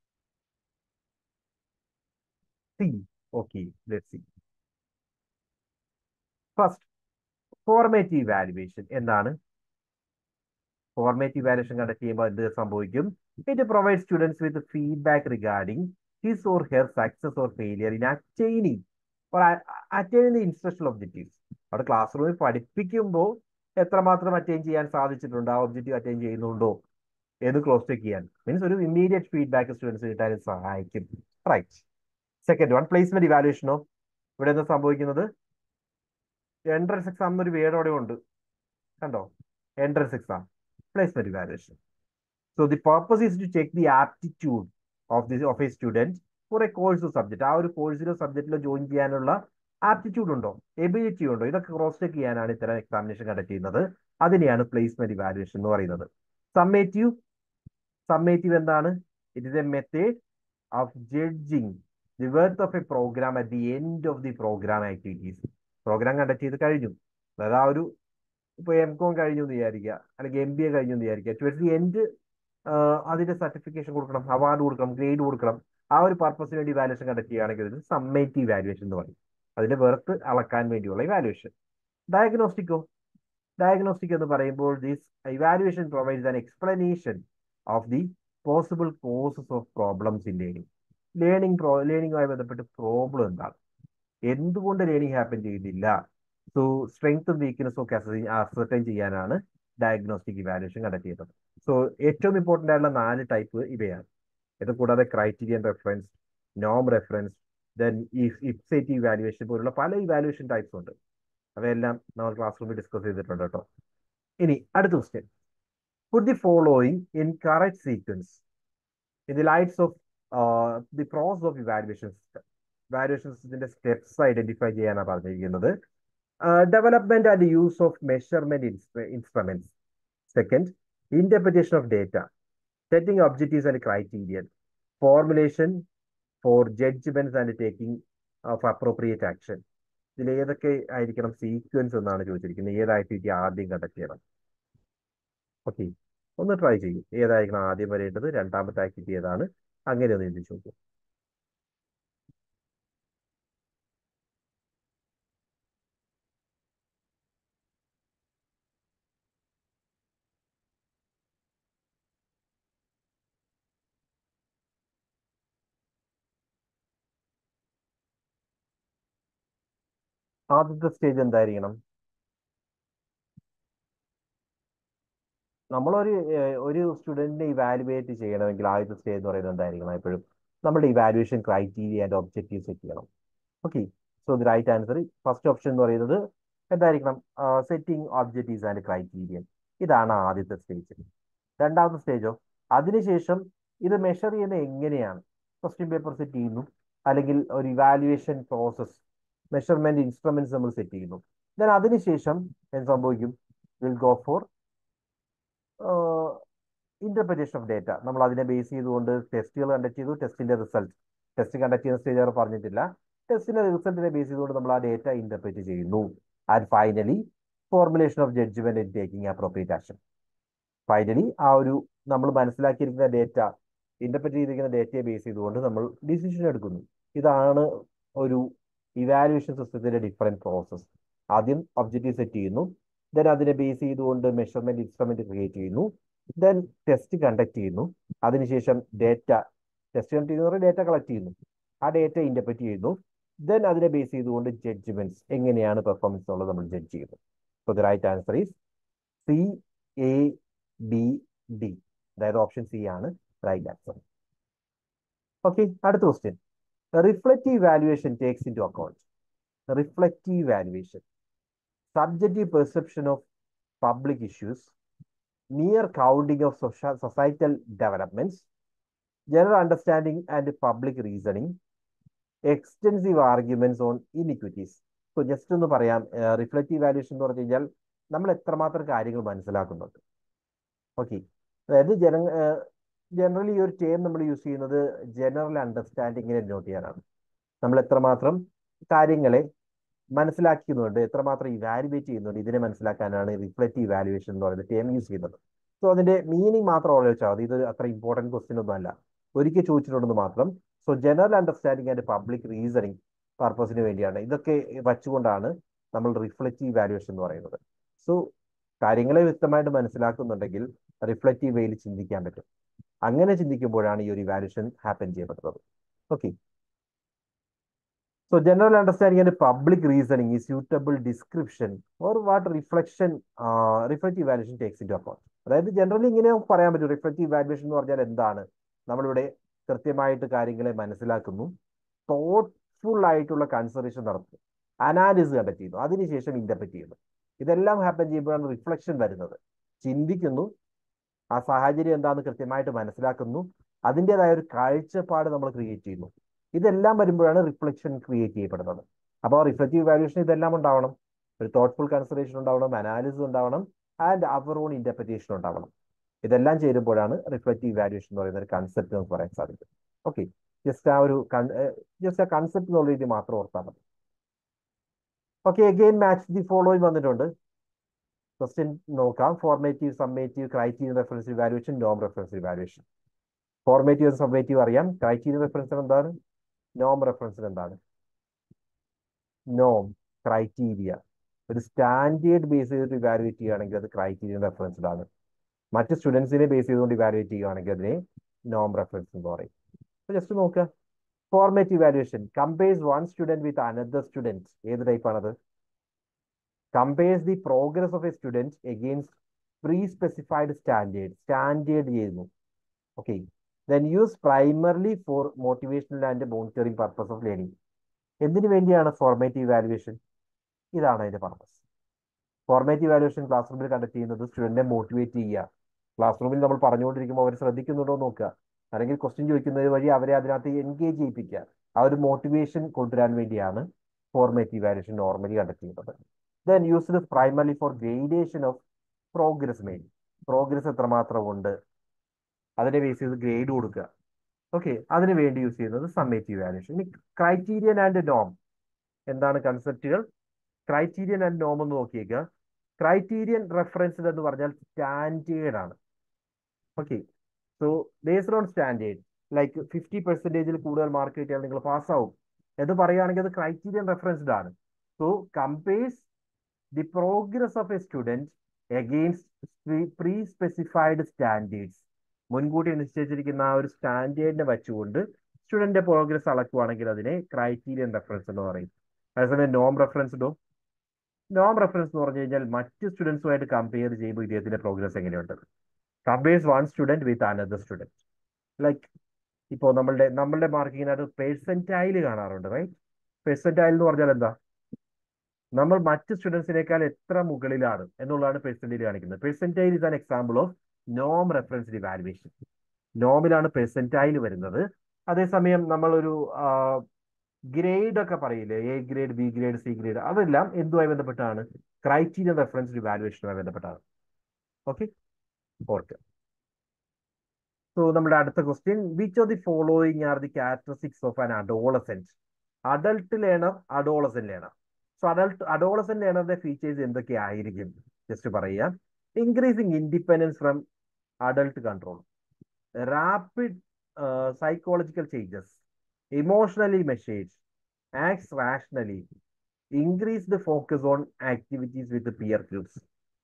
see okay let see first formative valuation എന്താണ് ഫോർമേറ്റീവ് വാലുവേഷൻ കണ്ടക്ട് ചെയ്യുമ്പോൾ എന്ത് സംഭവിക്കും it provide students with feedback regarding his or her success or failure in attaining or attaining the instructional objectives അവിടെ class റൂമിൽ പഠിപ്പിക്കുമ്പോൾ എത്രമാത്രം attain ചെയ്യാൻ സാധിച്ചിട്ടുണ്ട് ആ ഒബ്ജക്റ്റീവ് അറ്റൈൻ ചെയ്യുന്നുണ്ടോ എന്ന് ക്ലോസ് ചെക്ക് ചെയ്യാൻ മീൻസ് ഒരു ഇമ്മീഡിയറ്റ് ഫീഡ്ബാക്ക് സ്റ്റുഡൻസ് കിട്ടാൻ സഹായിക്കും റൈറ്റ് സെക്കൻഡ് വൺ പ്ലേസ്മെന്റ് ഇവാലുവേഷനോ ഇവിടെ എന്താ സംഭവിക്കുന്നത് എൻട്രൻസ് എക്സാം ഒരു വേർഡോടെ ഉണ്ട് കണ്ടോ entrance exam placement evaluation so the purpose is to check the aptitude of the of a student for a course subject ആ ഒരു കോഴ്സിലോ സബ്ജക്റ്റിലോ ജോയിൻ ചെയ്യാനുള്ള ആപ്റ്റിറ്റ്യൂഡ് ഉണ്ടോ എബിലിറ്റി ഉണ്ടോ ഇതൊക്കെ ക്രോസ് ചെക്ക് ചെയ്യാനാണ് ഇത്തരം എക്സാമിനേഷൻ കണ്ടക്ട് ചെയ്യുന്നത് അതിനെയാണ് പ്ലേസ്മെന്റ് ഇവാലുവേഷൻ എന്ന് പറയുന്നത് സമ്മേറ്റീവ് സമ്മേറ്റീവ് എന്താണ് it is a method of judging the worth of a program at the end of the program activities program conduct ചെയ്ത് കഴിഞ്ഞു അതായത് ആ ഒരു ഇപ്പൊ എം കോം കഴിഞ്ഞു എന്ന് വിചാരിക്കുക അല്ലെങ്കിൽ എം ബി എ കഴിഞ്ഞു എന്ന് വിചാരിക്കുക ടുവേഴ്സ് ദി എൻഡ് അതിന്റെ സർട്ടിഫിക്കേഷൻ കൊടുക്കണം അവാർഡ് കൊടുക്കണം ഗ്രേഡ് കൊടുക്കണം ആ ഒരു പർപ്പസിന് വേണ്ടി വാല്യൂഷൻ കണ്ടക്ട് ചെയ്യുകയാണെങ്കിൽ ഇത് സമ്മേറ്റീവ് വാല്യുവേഷൻ എന്ന് പറയും അതിന്റെ വെറുത്ത് അളക്കാൻ വേണ്ടിയുള്ള ഇവാലുവേഷൻ ഡയഗ്നോസ്റ്റിക്കോ ഡയഗ്നോസ്റ്റിക് എന്ന് പറയുമ്പോൾ this evaluation provides an explanation of the possible causes of problems in learning learning pro ലേണിംഗുമായി ബന്ധപ്പെട്ട് പ്രോബ്ലം എന്താണ് എന്തുകൊണ്ട് ലേണിംഗ് ഹാപ്പൻ ചെയ്യുന്നില്ല സോ സ്ട്രെങ്ത്തും വീക്ക്നെസ്സും ഒക്കെ അസർട്ടൈൻ ചെയ്യാനാണ് ഡയഗ്നോസ്റ്റിക് ഇവാലുവേഷൻ കണ്ടക്ട് ചെയ്യുന്നത് സോ ഏറ്റവും ഇമ്പോർട്ടൻ്റ് ആയിട്ടുള്ള നാല് ടൈപ്പ് ഇവയാണ് ഇത് കൂടാതെ ക്രൈറ്റീരിയൻ റെഫറൻസ് നോം റെഫറൻസ് ദെൻ ഇപ്സേറ്റീവ് ഇവാലുവേഷൻ പോലുള്ള പല ഇവാലുവേഷൻ ടൈപ്സ് ഉണ്ട് അവയെല്ലാം നമ്മൾ ക്ലാസ് റൂമിൽ ഡിസ്കസ് ചെയ്തിട്ടുണ്ട് കേട്ടോ ഇനി അടുത്ത question put the following in correct sequence in the lights of the process of evaluation system evaluation സിസ്റ്റത്തിന്റെ സ്റ്റെപ്സ് ഐഡന്റിഫൈ ചെയ്യാനാണ് പറഞ്ഞിരിക്കുന്നത് development and use of measurement instruments second interpretation of data, setting objectives and criterion, formulation for judgments and taking of appropriate action. ഇതിൽ ഏതൊക്കെ ആയിരിക്കണം sequence എന്നാണ് ചോദിച്ചിരിക്കുന്നത് ഏത് activity ആദ്യം കണ്ടക്ട് ചെയ്യണം ഓക്കെ ഒന്ന് ട്രൈ ചെയ്യും ഏതായിരിക്കണം ആദ്യം വരേണ്ടത് രണ്ടാമത്തെ ആക്ടിവിറ്റി ഏതാണ് അങ്ങനെ ഒന്ന് ചിന്തിച്ചു നോക്കും ആദ്യത്തെ സ്റ്റേജ് എന്തായിരിക്കണം നമ്മളൊരു ഒരു സ്റ്റുഡന്റിനെ ഇവാലുവേറ്റ് ചെയ്യണമെങ്കിൽ ആദ്യത്തെ സ്റ്റേജ് എന്ന് പറയുന്നത് എന്തായിരിക്കണം എപ്പോഴും നമ്മുടെ evaluation criteria and objective set ചെയ്യണം okay so the right answer first option എന്ന് പറയുന്നത് എന്തായിരിക്കണം സെറ്റിംഗ് ഒബ്ജക്റ്റീവ്സ് ആൻഡ് ക്രൈറ്റീരിയൻ ഇതാണ് ആദ്യത്തെ സ്റ്റേജ് രണ്ടാമത്തെ സ്റ്റേജോ അതിനുശേഷം ഇത് മെഷർ ചെയ്യുന്നത് എങ്ങനെയാണ് ക്വസ്റ്റ്യൻ പേപ്പർ സെറ്റ് ചെയ്യുന്നു അല്ലെങ്കിൽ ഒരു ഇവാലുവേഷൻ പ്രോസസ് മെഷർമെന്റ് ഇൻസ്ട്രുമെന്റ്സ് നമ്മൾ സെറ്റ് ചെയ്യുന്നു ദെൻ അതിനുശേഷം എന്ത് സംഭവിക്കും will go for interpretation of data നമ്മൾ അതിനെ ബേസ് ചെയ്തുകൊണ്ട് ടെസ്റ്റുകൾ കണ്ടക്ട് ചെയ്തു ടെസ്റ്റിന്റെ റിസൾട്ട് ടെസ്റ്റ് കണ്ടക്ട് ചെയ്യുന്ന സ്റ്റേജ് അവർ പറഞ്ഞിട്ടില്ല ടെസ്റ്റിന്റെ റിസൾട്ടിനെ ബേസ് ചെയ്തുകൊണ്ട് നമ്മൾ ആ ഡേറ്റ ഇന്റർപ്രിറ്റ് ചെയ്യുന്നു and finally formulation of judgement in taking appropriate action finally ആ ഒരു നമ്മൾ മനസ്സിലാക്കിയിരിക്കുന്ന ഡേറ്റ ഇന്റർപ്രറ്റ് ചെയ്തിരിക്കുന്ന ഡേറ്റയെ ബേസ് ചെയ്തുകൊണ്ട് നമ്മൾ ഡിസിഷൻ എടുക്കുന്നു ഇതാണ് ഒരു ഇവാലുവേഷൻ സിസ്റ്റത്തിന്റെ ഡിഫറെന്റ് പ്രോസസ് ആദ്യം ഒബ്ജക്റ്റീവ് സെറ്റ് ചെയ്യുന്നു ദെൻ അതിനെ ബേസ് ചെയ്തുകൊണ്ട് മെഷർമെന്റ് ഇൻസ്ട്രുമെന്റ് ക്രിയേറ്റ് ചെയ്യുന്നു ദെൻ ടെസ്റ്റ് കണ്ടക്ട് ചെയ്യുന്നു അതിനുശേഷം ഡേറ്റ ടെസ്റ്റ് കണ്ടക്ട് ചെയ്യുന്ന ഡേറ്റ കളക്ട് ചെയ്യുന്നു ആ ഡേറ്റ ഇന്റർപ്രറ്റ് ചെയ്യുന്നു ദെൻ അതിനെ ബേസ് ചെയ്തുകൊണ്ട് ജഡ്ജ്മെന്റ്സ് എങ്ങനെയാണ് പെർഫോമൻസ് എന്നുള്ളത് നമ്മൾ ജഡ്ജ് ചെയ്യുന്നു so the right answer is C A B D അതായത് ഓപ്ഷൻ സി ആണ് റൈറ്റ് ആൻസർ ഓക്കെ അടുത്ത question reflective valuation takes into account reflective valuation subjective perception of public issues, mere counting of social, societal developments, general understanding and public reasoning, extensive arguments on inequities. So just ഒന്ന് പറയാം reflective valuation എന്ന് പറഞ്ഞു കഴിഞ്ഞാൽ നമ്മൾ എത്രമാത്രം കാര്യങ്ങൾ മനസ്സിലാക്കുന്നുണ്ട് okay അതായത് ജന ജനറലി ഈ ഒരു ടേം നമ്മൾ യൂസ് ചെയ്യുന്നത് ജനറൽ അണ്ടർസ്റ്റാൻഡിങ്ങിനെ നോട്ട് ചെയ്യാനാണ് നമ്മൾ എത്രമാത്രം കാര്യങ്ങളെ മനസ്സിലാക്കുന്നുണ്ട് എത്രമാത്രം ഇവാലുവേറ്റ് ചെയ്യുന്നുണ്ട് ഇതിനെ മനസ്സിലാക്കാനാണ് റിഫ്ലക്റ്റീവ് ഇവാലുവേഷൻ എന്ന് പറയുന്നത് ടേം യൂസ് ചെയ്യുന്നത് സോ അതിന്റെ മീനിങ് മാത്രം ആലോചിച്ചാൽ മതി ഇത് അത്ര ഇമ്പോർട്ടൻറ്റ് ക്വസ്റ്റ്യൻ ഒന്നും അല്ല ഒരിക്കൽ ചോദിച്ചിട്ടുണ്ടെന്ന് മാത്രം so general understanding and public reasoning പർപ്പസിന് വേണ്ടിയാണ് ഇതൊക്കെ വച്ചുകൊണ്ടാണ് നമ്മൾ റിഫ്ലക്റ്റീവ് വാല്യുവേഷൻ എന്ന് പറയുന്നത് സോ കാര്യങ്ങളെ വ്യക്തമായിട്ട് മനസ്സിലാക്കുന്നുണ്ടെങ്കിൽ റിഫ്ലക്റ്റീവ് വേയിൽ ചിന്തിക്കാൻ പറ്റും അങ്ങനെ ചിന്തിക്കുമ്പോഴാണ് ഈ ഒരു ഇവാലുവേഷൻ ഹാപ്പൻ ചെയ്യപ്പെടുന്നത് okay So general understanding and public reasoning is suitable description or what reflection, uh, reflective evaluation takes into account. അതായത് ജനറലി ഇങ്ങനെ പറയാൻ പറ്റും റിഫ്ലക്റ്റീവ് ഇവാലുവേഷൻ എന്ന് പറഞ്ഞാൽ എന്താണ് നമ്മളിവിടെ കൃത്യമായിട്ട് കാര്യങ്ങളെ മനസ്സിലാക്കുന്നു തോട്ട്ഫുൾ ആയിട്ടുള്ള കൺസിഡറേഷൻ നടത്തുന്നു അനാലിസിസ് കണ്ടക്ട് ചെയ്യുന്നു അതിനുശേഷം ഇന്റർപ്രറ്റ് ചെയ്യുന്നു ഇതെല്ലാം ഹാപ്പൻ ചെയ്യുമ്പോഴാണ് റിഫ്ലക്ഷൻ വരുന്നത് ചിന്തിക്കുന്നു ആ സാഹചര്യം എന്താണെന്ന് കൃത്യമായിട്ട് മനസ്സിലാക്കുന്നു അതിൻ്റെതായ ഒരു കാഴ്ചപ്പാട് നമ്മൾ ക്രിയേറ്റ് ചെയ്യുന്നു ഇതെല്ലാം വരുമ്പോഴാണ് റിഫ്ലക്ഷൻ ക്രിയേറ്റ് ചെയ്യപ്പെടുന്നത് അപ്പോൾ റിഫ്ലക്റ്റീവ് വാല്യൂഷൻ ഇതെല്ലാം ഉണ്ടാവണം ഒരു തോട്ട്ഫുൾ കൺസിഡറേഷൻ ഉണ്ടാവണം അനാലിസിസ് ഉണ്ടാവണം ആൻഡ് അവർ ഓൺ ഇന്റർപ്രിറ്റേഷൻ ഉണ്ടാവണം ഇതെല്ലാം ചേരുമ്പോഴാണ് റിഫ്ലക്റ്റീവ് വാല്യൂഷൻ എന്ന് പറയുന്ന ഒരു കൺസെപ്റ്റ് നമുക്ക് പറയാൻ സാധിക്കും ഓക്കെ ജസ്റ്റ് ആ ഒരു ജസ്റ്റ് ആ കൺസെപ്റ്റ് എന്നുള്ള രീതി മാത്രം ഓർത്താൽ മതി okay again match the following വന്നിട്ടുണ്ട് ക്വസ്റ്റ്യൻ നോക്കാം formative summative criterion reference evaluation നോം റെഫറൻസ് ഇവാലുവേഷൻ ഫോർമേറ്റീവ് സമ്മേറ്റീവ് അറിയാം ക്രൈറ്റീരിയൻ റെഫറൻസ് എന്താണ് നോം റെഫറൻസിന് എന്താണ് നോം ക്രൈറ്റീരിയ ഒരു സ്റ്റാൻഡേർഡ് ബേസ് ചെയ്തിട്ട് ഇവാലുവേറ്റ് ചെയ്യുകയാണെങ്കിൽ അത് ക്രൈറ്റീരിയൻ റെഫറൻസ്ഡ് ആണ് മറ്റ് സ്റ്റുഡൻസിനെ ബേസ് ചെയ്തുകൊണ്ട് ഇവാലുവേറ്റ് ചെയ്യുകയാണെങ്കിൽ അതിനെ നോം റെഫറൻസ് എന്ന് പറയും ജസ്റ്റ് നോക്കുക formative valuation compares one student with another student ഏത് ടൈപ്പാണത് compares the progress of a student against pre specified standard standard ചെയ്യുന്നു okay then use primarily for motivational and monitoring purpose of learning എന്തിനു വേണ്ടിയാണ് formative valuation ഇതാണ് അതിന്റെ purpose formative valuation class റൂമിൽ conduct ചെയ്യുന്നത് സ്റ്റുഡന്റിനെ മോട്ടിവേറ്റ് ചെയ്യുക ക്ലാസ് റൂമിൽ നമ്മൾ പറഞ്ഞുകൊണ്ടിരിക്കുമ്പോൾ അവർ ശ്രദ്ധിക്കുന്നുണ്ടോ നോക്കുക അല്ലെങ്കിൽ ക്വസ്റ്റ്യൻ ചോദിക്കുന്നത് വഴി അവരെ അതിനകത്ത് എൻഗേജ് ചെയ്യിപ്പിക്കുക ആ ഒരു മോട്ടിവേഷൻ കൊണ്ടുവരാൻ വേണ്ടിയാണ് ഫോർമേറ്റീവ് വാലുവേഷൻ നോർമലി കണ്ടക്ട് ചെയ്യുന്നത് then used primarily for gradation of progress main progress എത്രമാത്രം ഉണ്ട് അതിനെ ബേസ് ചെയ്ത് ഗ്രേഡ് കൊടുക്കുക ഓക്കെ അതിന് വേണ്ടി യൂസ് ചെയ്യുന്നത് സമ്മേറ്റീവ് വാല്യൂഷൻ ഇനി ക്രൈറ്റീരിയൻ ആൻഡ് നോം എന്താണ് കൺസെപ്റ്റുകൾ ക്രൈറ്റീരിയൻ ആൻഡ് നോം എന്ന് നോക്കിയേക്കുക ക്രൈറ്റീരിയൻ റെഫറൻസ് എന്ന് പറഞ്ഞാൽ സ്റ്റാൻഡേർഡ് ആണ് okay so based on standard like fifty പെർസെൻറ്റേജിൽ കൂടുതൽ മാർക്ക് കിട്ടിയാൽ നിങ്ങൾ പാസ്സാവും എന്ന് പറയുകയാണെങ്കിൽ അത് ക്രൈറ്റീരിയൻ റെഫറൻസ്ഡ് ആണ് so compares the progress of a student against pre specified standards മുൻകൂട്ടി നിശ്ചയിച്ചിരിക്കുന്ന ആ ഒരു സ്റ്റാൻഡേർഡിനെ വെച്ചുകൊണ്ട് സ്റ്റുഡന്റിന്റെ പ്രോഗ്രസ് അളക്കുവാണെങ്കിൽ അതിനെ ക്രൈറ്റീരിയൻ റെഫറൻസ് എന്ന് പറയും അതേസമയം നോം റെഫറൻസ്ഡോ നോം റെഫറൻസ് എന്ന് പറഞ്ഞു കഴിഞ്ഞാൽ മറ്റ് സ്റ്റുഡൻസുമായിട്ട് കമ്പയർ ചെയ്യുമ്പോൾ ഇദ്ദേഹത്തിന്റെ പ്രോഗ്രസ് എങ്ങനെയുണ്ട് compares one student with another student like ഇപ്പോൾ നമ്മളുടെ നമ്മളുടെ മാർക്കിങ്ങിനകത്ത് പെർസെൻറ്റൈൽ കാണാറുണ്ട് റൈറ്റ് പെർസെൻറ്റൈൽ എന്ന് പറഞ്ഞാൽ എന്താ നമ്മൾ മറ്റ് സ്റ്റുഡൻസിനേക്കാൾ എത്ര മുകളിലാണ് എന്നുള്ളതാണ് പെർസെൻറ്റേജ് കാണിക്കുന്നത് percentile is an example of നോം റെഫറൻസ് ഇവാലുവേഷൻ നോമിലാണ് പെർസെൻറ്റൈൽ വരുന്നത് അതേസമയം നമ്മളൊരു ഗ്രേഡ് ഒക്കെ പറയില്ലേ A grade B grade C grade അതെല്ലാം എന്തുമായി ബന്ധപ്പെട്ടാണ് ക്രൈറ്റീരിയൻ റെഫറൻസ് ഇവാലുവേഷനുമായി ബന്ധപ്പെട്ടാണ് ഓക്കെ ഓർക്കുക സോ നമ്മുടെ അടുത്ത question which of the following are the characteristics of an adolescent adult learner adolescent learner so adult adolescent ലേണറിന്റെ ഫീച്ചേഴ്സ് എന്തൊക്കെയായിരിക്കും ജസ്റ്റ് പറയാം increasing independence from adult control rapid psychological changes emotionally mature acts rationally increased focus on activities with peer groups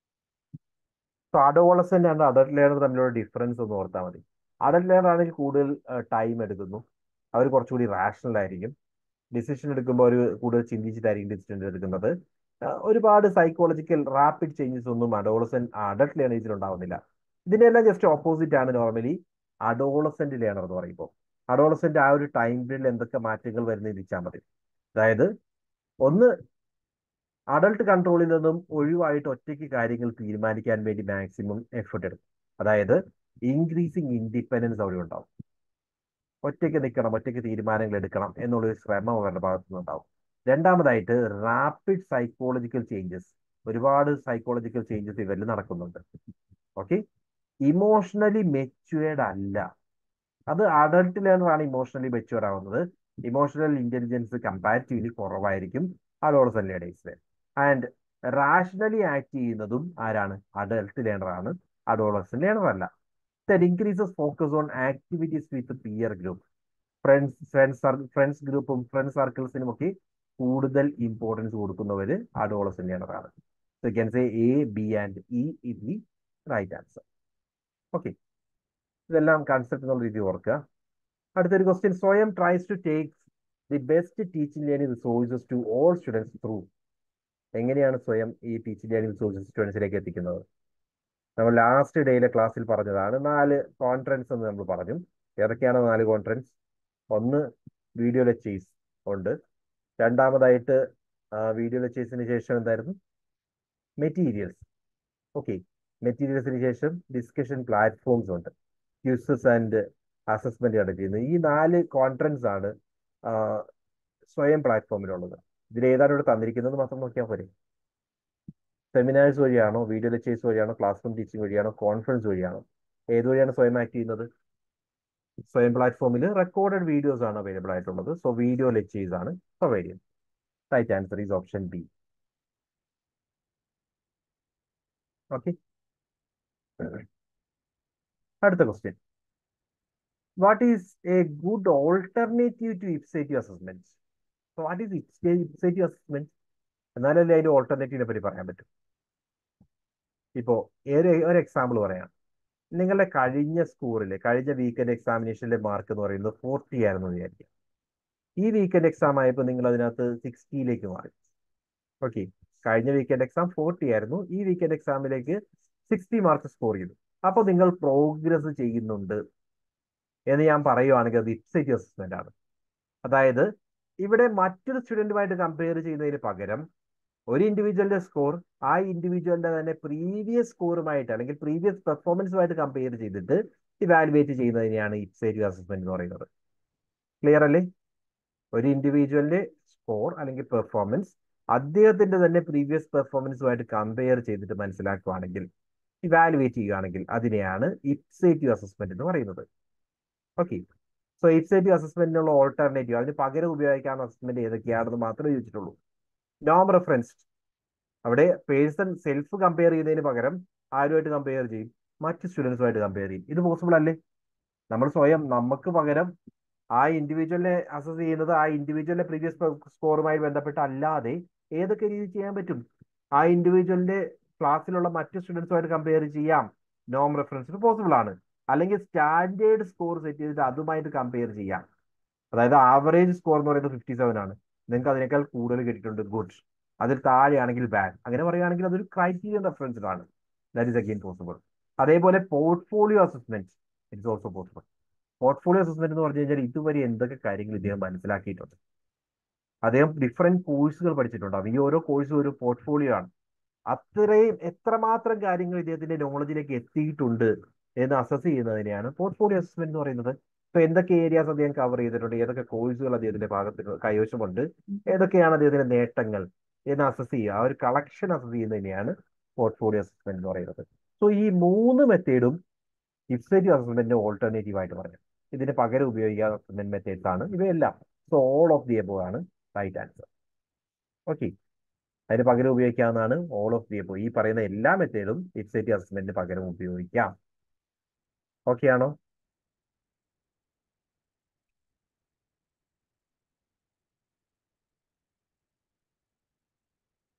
so adolescent and adult learner തമ്മിലുള്ള difference ഒന്ന് ഓർത്താൽ മതി adult learner ആണെങ്കിൽ കൂടുതൽ time എടുക്കുന്നു അവർ കുറച്ചുകൂടി റാഷണൽ ആയിരിക്കും ഡിസിഷൻ എടുക്കുമ്പോൾ അവർ കൂടുതൽ ചിന്തിച്ചിട്ടായിരിക്കും ഡിസിഷൻ എടുക്കുന്നത് ഒരുപാട് സൈക്കോളജിക്കൽ റാപ്പിഡ് ചേഞ്ചസ് ഒന്നും അഡോളസെന്റ് അഡൽട്ട് ലേണേഴ്സിൽ ഉണ്ടാവുന്നില്ല ഇതിനെല്ലാം ജസ്റ്റ് ഓപ്പോസിറ്റ് ആണ് നോർമലി അഡോളസെന്റ് ലേണർ എന്ന് പറയുമ്പോൾ അഡോളസെന്റ് ആ ഒരു ടൈം പീരീഡിൽ എന്തൊക്കെ മാറ്റങ്ങൾ വരുന്നത് ഇരിച്ചാൽ മതി അതായത് ഒന്ന് അഡൾട്ട് കൺട്രോളിൽ നിന്നും ഒഴിവായിട്ട് ഒറ്റയ്ക്ക് കാര്യങ്ങൾ തീരുമാനിക്കാൻ വേണ്ടി മാക്സിമം എഫേർട്ട് എടുക്കും അതായത് ഇൻക്രീസിങ് ഇൻഡിപെൻഡൻസ് അവിടെ ഉണ്ടാവും ഒറ്റയ്ക്ക് നിൽക്കണം ഒറ്റയ്ക്ക് തീരുമാനങ്ങൾ എടുക്കണം എന്നുള്ളൊരു ശ്രമം അവരുടെ ഭാഗത്തു നിന്നുണ്ടാവും രണ്ടാമതായിട്ട് റാപ്പിഡ് സൈക്കോളജിക്കൽ ചേഞ്ചസ് ഒരുപാട് സൈക്കോളജിക്കൽ ചേഞ്ചസ് ഇവരിൽ നടക്കുന്നുണ്ട് ഓക്കെ ഇമോഷണലി മെച്യൂർഡ് അല്ല അത് അഡൾട്ട് ലേണറാണ് ഇമോഷണലി മെച്യൂർഡ് ആവുന്നത് ഇമോഷണൽ ഇന്റലിജൻസ് കമ്പാരിറ്റീവ്ലി കുറവായിരിക്കും അഡോളസൻ ലേണേഴ്സിന് ആൻഡ് റാഷണലി ആക്ട് ചെയ്യുന്നതും ആരാണ് അഡൾട്ട് ലേണർ ആണ് അഡോളസൻ ലേണർ അല്ല that increases focus on activities with peer group friends friends friends ഗ്രൂപ്പും ഫ്രണ്ട് സർക്കിൾസിനും ഒക്കെ കൂടുതൽ ഇമ്പോർട്ടൻസ് കൊടുക്കുന്നവര് അഡോളസൻ ലേണർ ആണ് so can say A B and E is the right answer okay ഇതെല്ലാം concept എന്നുള്ള രീതി ഓർക്കുക അടുത്തൊരു question Swayam tries to take the best teaching learning resources to all students through എങ്ങനെയാണ് സ്വയം ഈ ടീച്ചിങ് ലേണിംഗ് റിസോഴ്സസ് സ്റ്റുഡൻസിലേക്ക് എത്തിക്കുന്നത് നമ്മൾ ലാസ്റ്റ് ഡേയിലെ ക്ലാസ്സിൽ പറഞ്ഞതാണ് നാല് കോൺഫറൻസ് എന്ന് നമ്മൾ പറഞ്ഞു ഏതൊക്കെയാണ് നാല് കോൺഫറൻസ് ഒന്ന് വീഡിയോ ലെക്ചേഴ്സ് ഉണ്ട് രണ്ടാമതായിട്ട് വീഡിയോ ലെക്ചേഴ്സിന് ശേഷം എന്തായിരുന്നു മെറ്റീരിയൽസ് ഓക്കെ മെറ്റീരിയൽസിന് ശേഷം ഡിസ്കഷൻ പ്ലാറ്റ്ഫോംസ് ഉണ്ട് ക്യൂസസ് ആൻഡ് അസസ്മെന്റ് കണ്ടക്ട് ചെയ്യുന്നത് ഈ നാല് കോൺഫറൻസ് ആണ് സ്വയം പ്ലാറ്റ്ഫോമിലുള്ളത് ഇതിൽ ഏതാണ് ഇവിടെ തന്നിരിക്കുന്നത് മാത്രം നോക്കിയാൽ പോരെ സെമിനാഴ്സ് വഴിയാണോ വീഡിയോ ലെക്ചേഴ്സ് വഴിയാണോ ക്ലാസ് റൂം ടീച്ചിങ് വഴിയാണോ കോൺഫറൻസ് വഴിയാണോ ഏത് വഴിയാണ് സ്വയം ആക്ട് ചെയ്യുന്നത് സ്വയം പ്ലാറ്റ്ഫോമിൽ റെക്കോർഡഡ് വീഡിയോസ് ആണ് അവൈലബിൾ ആയിട്ടുള്ളത് സോ വീഡിയോ ലെക്ചേഴ്സ് ആണ് പ്രൊവൈഡ് ചെയ്യുന്നത് right answer is option B okay അടുത്ത question what is a good alternative to ipsative assessment so what is ipsative assessment എന്നാലല്ലേ അതിന്റെ ഓൾട്ടർനേറ്റീവിനെ പറ്റി പറയാൻ പറ്റും ഇപ്പോ ഒരു ഒരു എക്സാമ്പിൾ പറയാം നിങ്ങളുടെ കഴിഞ്ഞ സ്കൂറിലെ കഴിഞ്ഞ വീക്കെൻഡ് എക്സാമിനേഷനിലെ മാർക്ക് എന്ന് പറയുന്നത് ഫോർട്ടി ആയിരുന്നു വിചാരിക്കുക ഈ വീക്കെൻഡ് എക്സാം ആയപ്പോൾ നിങ്ങൾ അതിനകത്ത് സിക്സ്റ്റിയിലേക്ക് മാറി ഓക്കെ കഴിഞ്ഞ വീക്കെൻഡ് എക്സാം ഫോർട്ടി ആയിരുന്നു ഈ വീക്കെൻഡ് എക്സാമിലേക്ക് സിക്സ്റ്റി മാർക്ക് സ്കോർ ചെയ്തു അപ്പോൾ നിങ്ങൾ പ്രോഗ്രസ് ചെയ്യുന്നുണ്ട് എന്ന് ഞാൻ പറയുവാണെങ്കിൽ അത് ഇപ്സൈറ്റ് അസസ്മെന്റ് ആണ് അതായത് ഇവിടെ മറ്റൊരു സ്റ്റുഡന്റുമായിട്ട് കമ്പയർ ചെയ്യുന്നതിന് പകരം ഒരു ഇൻഡിവിജ്വലിന്റെ സ്കോർ ആ ഇൻഡിവിജ്വലിന്റെ തന്നെ പ്രീവിയസ് സ്കോറുമായിട്ട് അല്ലെങ്കിൽ പ്രീവിയസ് പെർഫോമൻസുമായിട്ട് കമ്പയർ ചെയ്തിട്ട് ഇവാലുവേറ്റ് ചെയ്യുന്നതിനെയാണ് ഇപ്സൈറ്റ് അസസ്മെന്റ് എന്ന് പറയുന്നത് ക്ലിയർ അല്ലേ ഒരു ഇൻഡിവിജ്വലിന്റെ സ്കോർ അല്ലെങ്കിൽ പെർഫോമൻസ് അദ്ദേഹത്തിന്റെ തന്നെ പ്രീവിയസ് പെർഫോമൻസുമായിട്ട് കമ്പയർ ചെയ്തിട്ട് മനസ്സിലാക്കുകയാണെങ്കിൽ ഇവാലുവേറ്റ് ചെയ്യുകയാണെങ്കിൽ അതിനെയാണ് ഇപ്സേറ്റീവ് അസസ്മെന്റ് എന്ന് പറയുന്നത് ഓക്കെ സോ ഇപ്സേറ്റീവ് അസസ്മെന്റിനുള്ള ഓൾട്ടർനേറ്റീവ് അതിന് പകരം ഉപയോഗിക്കാവുന്ന അസസ്മെന്റ് ഏതൊക്കെയാണെന്ന് മാത്രമേ ചോദിച്ചിട്ടുള്ളൂ നോം റെഫറൻസ്ഡ് അവിടെ പേഴ്സൺ സെൽഫ് കമ്പയർ ചെയ്യുന്നതിന് പകരം ആരുമായിട്ട് കമ്പയർ ചെയ്യും മറ്റ് സ്റ്റുഡൻസുമായിട്ട് കമ്പയർ ചെയ്യും ഇത് പോസിബിൾ അല്ലേ നമ്മൾ സ്വയം നമുക്ക് പകരം ആ ഇൻഡിവിജ്വലിനെ അസസ് ചെയ്യുന്നത് ആ ഇൻഡിവിജ്വലിന്റെ പ്രീവിയസ് സ്കോറുമായി ബന്ധപ്പെട്ട് അല്ലാതെ ഏതൊക്കെ രീതി ചെയ്യാൻ പറ്റും ആ ഇൻഡിവിജ്വലിന്റെ ക്ലാസ്സിലുള്ള മറ്റ് സ്റ്റുഡൻസുമായിട്ട് കമ്പയർ ചെയ്യാം നോം റെഫറൻസിന് പോസിബിൾ ആണ് അല്ലെങ്കിൽ സ്റ്റാൻഡേർഡ് സ്കോർ സെറ്റ് ചെയ്തിട്ട് അതുമായിട്ട് കമ്പയർ ചെയ്യാം അതായത് ആവറേജ് സ്കോർ എന്ന് പറയുന്നത് ഫിഫ്റ്റി സെവൻ ആണ് നിങ്ങൾക്ക് അതിനേക്കാൾ കൂടുതൽ കിട്ടിയിട്ടുണ്ട് ഗുഡ് അതിൽ താഴെയാണെങ്കിൽ ബാഡ് അങ്ങനെ പറയുകയാണെങ്കിൽ അതൊരു ക്രൈറ്റീരിയൻ റെഫറൻസിലാണ് ദാറ്റ് ഇസ് അഗെയിൻ പോസിബിൾ അതേപോലെ portfolio assessment it's also possible portfolio assessment എന്ന് പറഞ്ഞു കഴിഞ്ഞാൽ ഇതുവരെ എന്തൊക്കെ കാര്യങ്ങൾ ഇദ്ദേഹം മനസ്സിലാക്കിയിട്ടുണ്ട് അദ്ദേഹം ഡിഫറെന്റ് കോഴ്സുകൾ പഠിച്ചിട്ടുണ്ടാവും ഈ ഓരോ കോഴ്സും ഒരു പോർട്ട്ഫോളിയോ ആണ് അത്രയും എത്രമാത്രം കാര്യങ്ങൾ ഇദ്ദേഹത്തിന്റെ നോളജിലേക്ക് എത്തിയിട്ടുണ്ട് എന്ന് അസസ് ചെയ്യുന്നതിനെയാണ് പോർട്ട്ഫോളിയോ അസസ്മെന്റ് എന്ന് പറയുന്നത് ഇപ്പൊ എന്തൊക്കെ ഏരിയാസ് അദ്ദേഹം കവർ ചെയ്തിട്ടുണ്ട് ഏതൊക്കെ കോഴ്സുകൾ അദ്ദേഹത്തിന്റെ ഭാഗത്ത് കൈവശമുണ്ട് ഏതൊക്കെയാണ് അദ്ദേഹത്തിന്റെ നേട്ടങ്ങൾ എന്ന് അസസ് ചെയ്യുക ആ ഒരു കളക്ഷൻ അസസ് ചെയ്യുന്നതിനെയാണ് പോർട്ട്ഫോളിയോ അസസ്മെന്റ് എന്ന് പറയുന്നത് സോ ഈ മൂന്ന് മെത്തേഡും ഇപ്സേറ്റീവ് അസസ്മെന്റിന്റെ ഓൾട്ടർനേറ്റീവ് ആയിട്ട് പറഞ്ഞു ഇതിന് പകരം ഉപയോഗിക്കാവുന്ന അസസ്മെന്റ് മെത്തേഡ്സ് ആണ് ഇവയെല്ലാം so all of the above ആണ് റൈറ്റ് ആൻസർ ഓക്കെ അതിന് പകരം ഉപയോഗിക്കാവുന്നതാണ് ഓൾ ഓഫ് ദി എബോ ഈ പറയുന്ന എല്ലാ മെത്തേഡും ഇപ്സേറ്റീവ് അസസ്മെന്റിന് പകരം ഉപയോഗിക്കാം ഓക്കെ ആണോ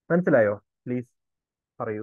മനസ്സിലായോ പ്ലീസ് പറയൂ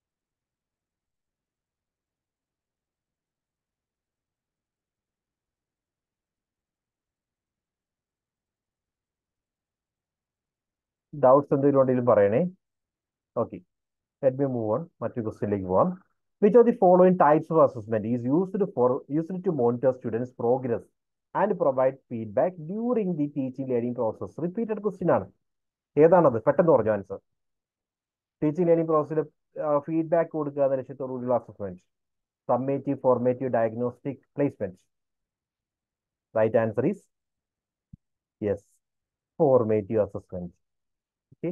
ഡൗട്ട്സ് എന്തെങ്കിലും ഉണ്ടെങ്കിലും പറയണേ okay let me move on മറ്റൊരു ക്വസ്റ്റ്യനിലേക്ക് പോവാം which of the following types of assessment is used for used to monitor students progress and provide feedback during the teaching learning process repeated question ആണ് ഏതാണത് പെട്ടെന്ന് പറഞ്ഞു ആൻസർ ടീച്ചിങ് ലേണിംഗ് പ്രോസസ്സിൽ feedback കൊടുക്കുക എന്ന ലക്ഷ്യത്തോടുകൂടിയുള്ള assessment summative formative diagnostic placement right answer is yes formative assessment okay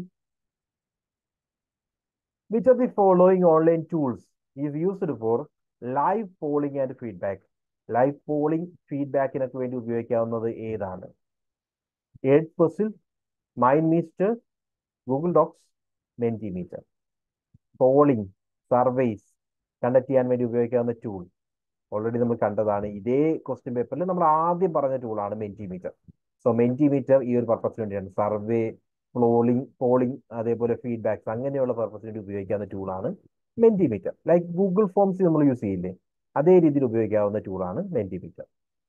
Which of the following online tools is used for live polling and feedback? Live polling ഫീഡ്ബാക്കിനൊക്കെ വേണ്ടി ഉപയോഗിക്കാവുന്നത് ഏതാണ് Edpuzzle MindMeister Google Docs Mentimeter polling surveys conduct ചെയ്യാൻ വേണ്ടി ഉപയോഗിക്കാവുന്ന tool already നമ്മൾ കണ്ടതാണ് ഇതേ ക്വസ്റ്റ്യൻ പേപ്പറിൽ നമ്മൾ ആദ്യം പറഞ്ഞ ടൂളാണ് മെന്റിമീറ്റർ സോ മെന്റിമീറ്റർ ഈ ഒരു പർപ്പസിന് വേണ്ടിയാണ് സർവേ പോളിംഗ് പോളിംഗ് അതേപോലെ ഫീഡ്ബാക്സ് അങ്ങനെയുള്ള പർപ്പസിന് വേണ്ടി ഉപയോഗിക്കാവുന്ന ടൂളാണ് മെന്റിമീറ്റർ ലൈക്ക് ഗൂഗിൾ ഫോംസ് നമ്മൾ യൂസ് ചെയ്യില്ലേ അതേ രീതിയിൽ ഉപയോഗിക്കാവുന്ന ടൂളാണ് മെന്റിമീറ്റർ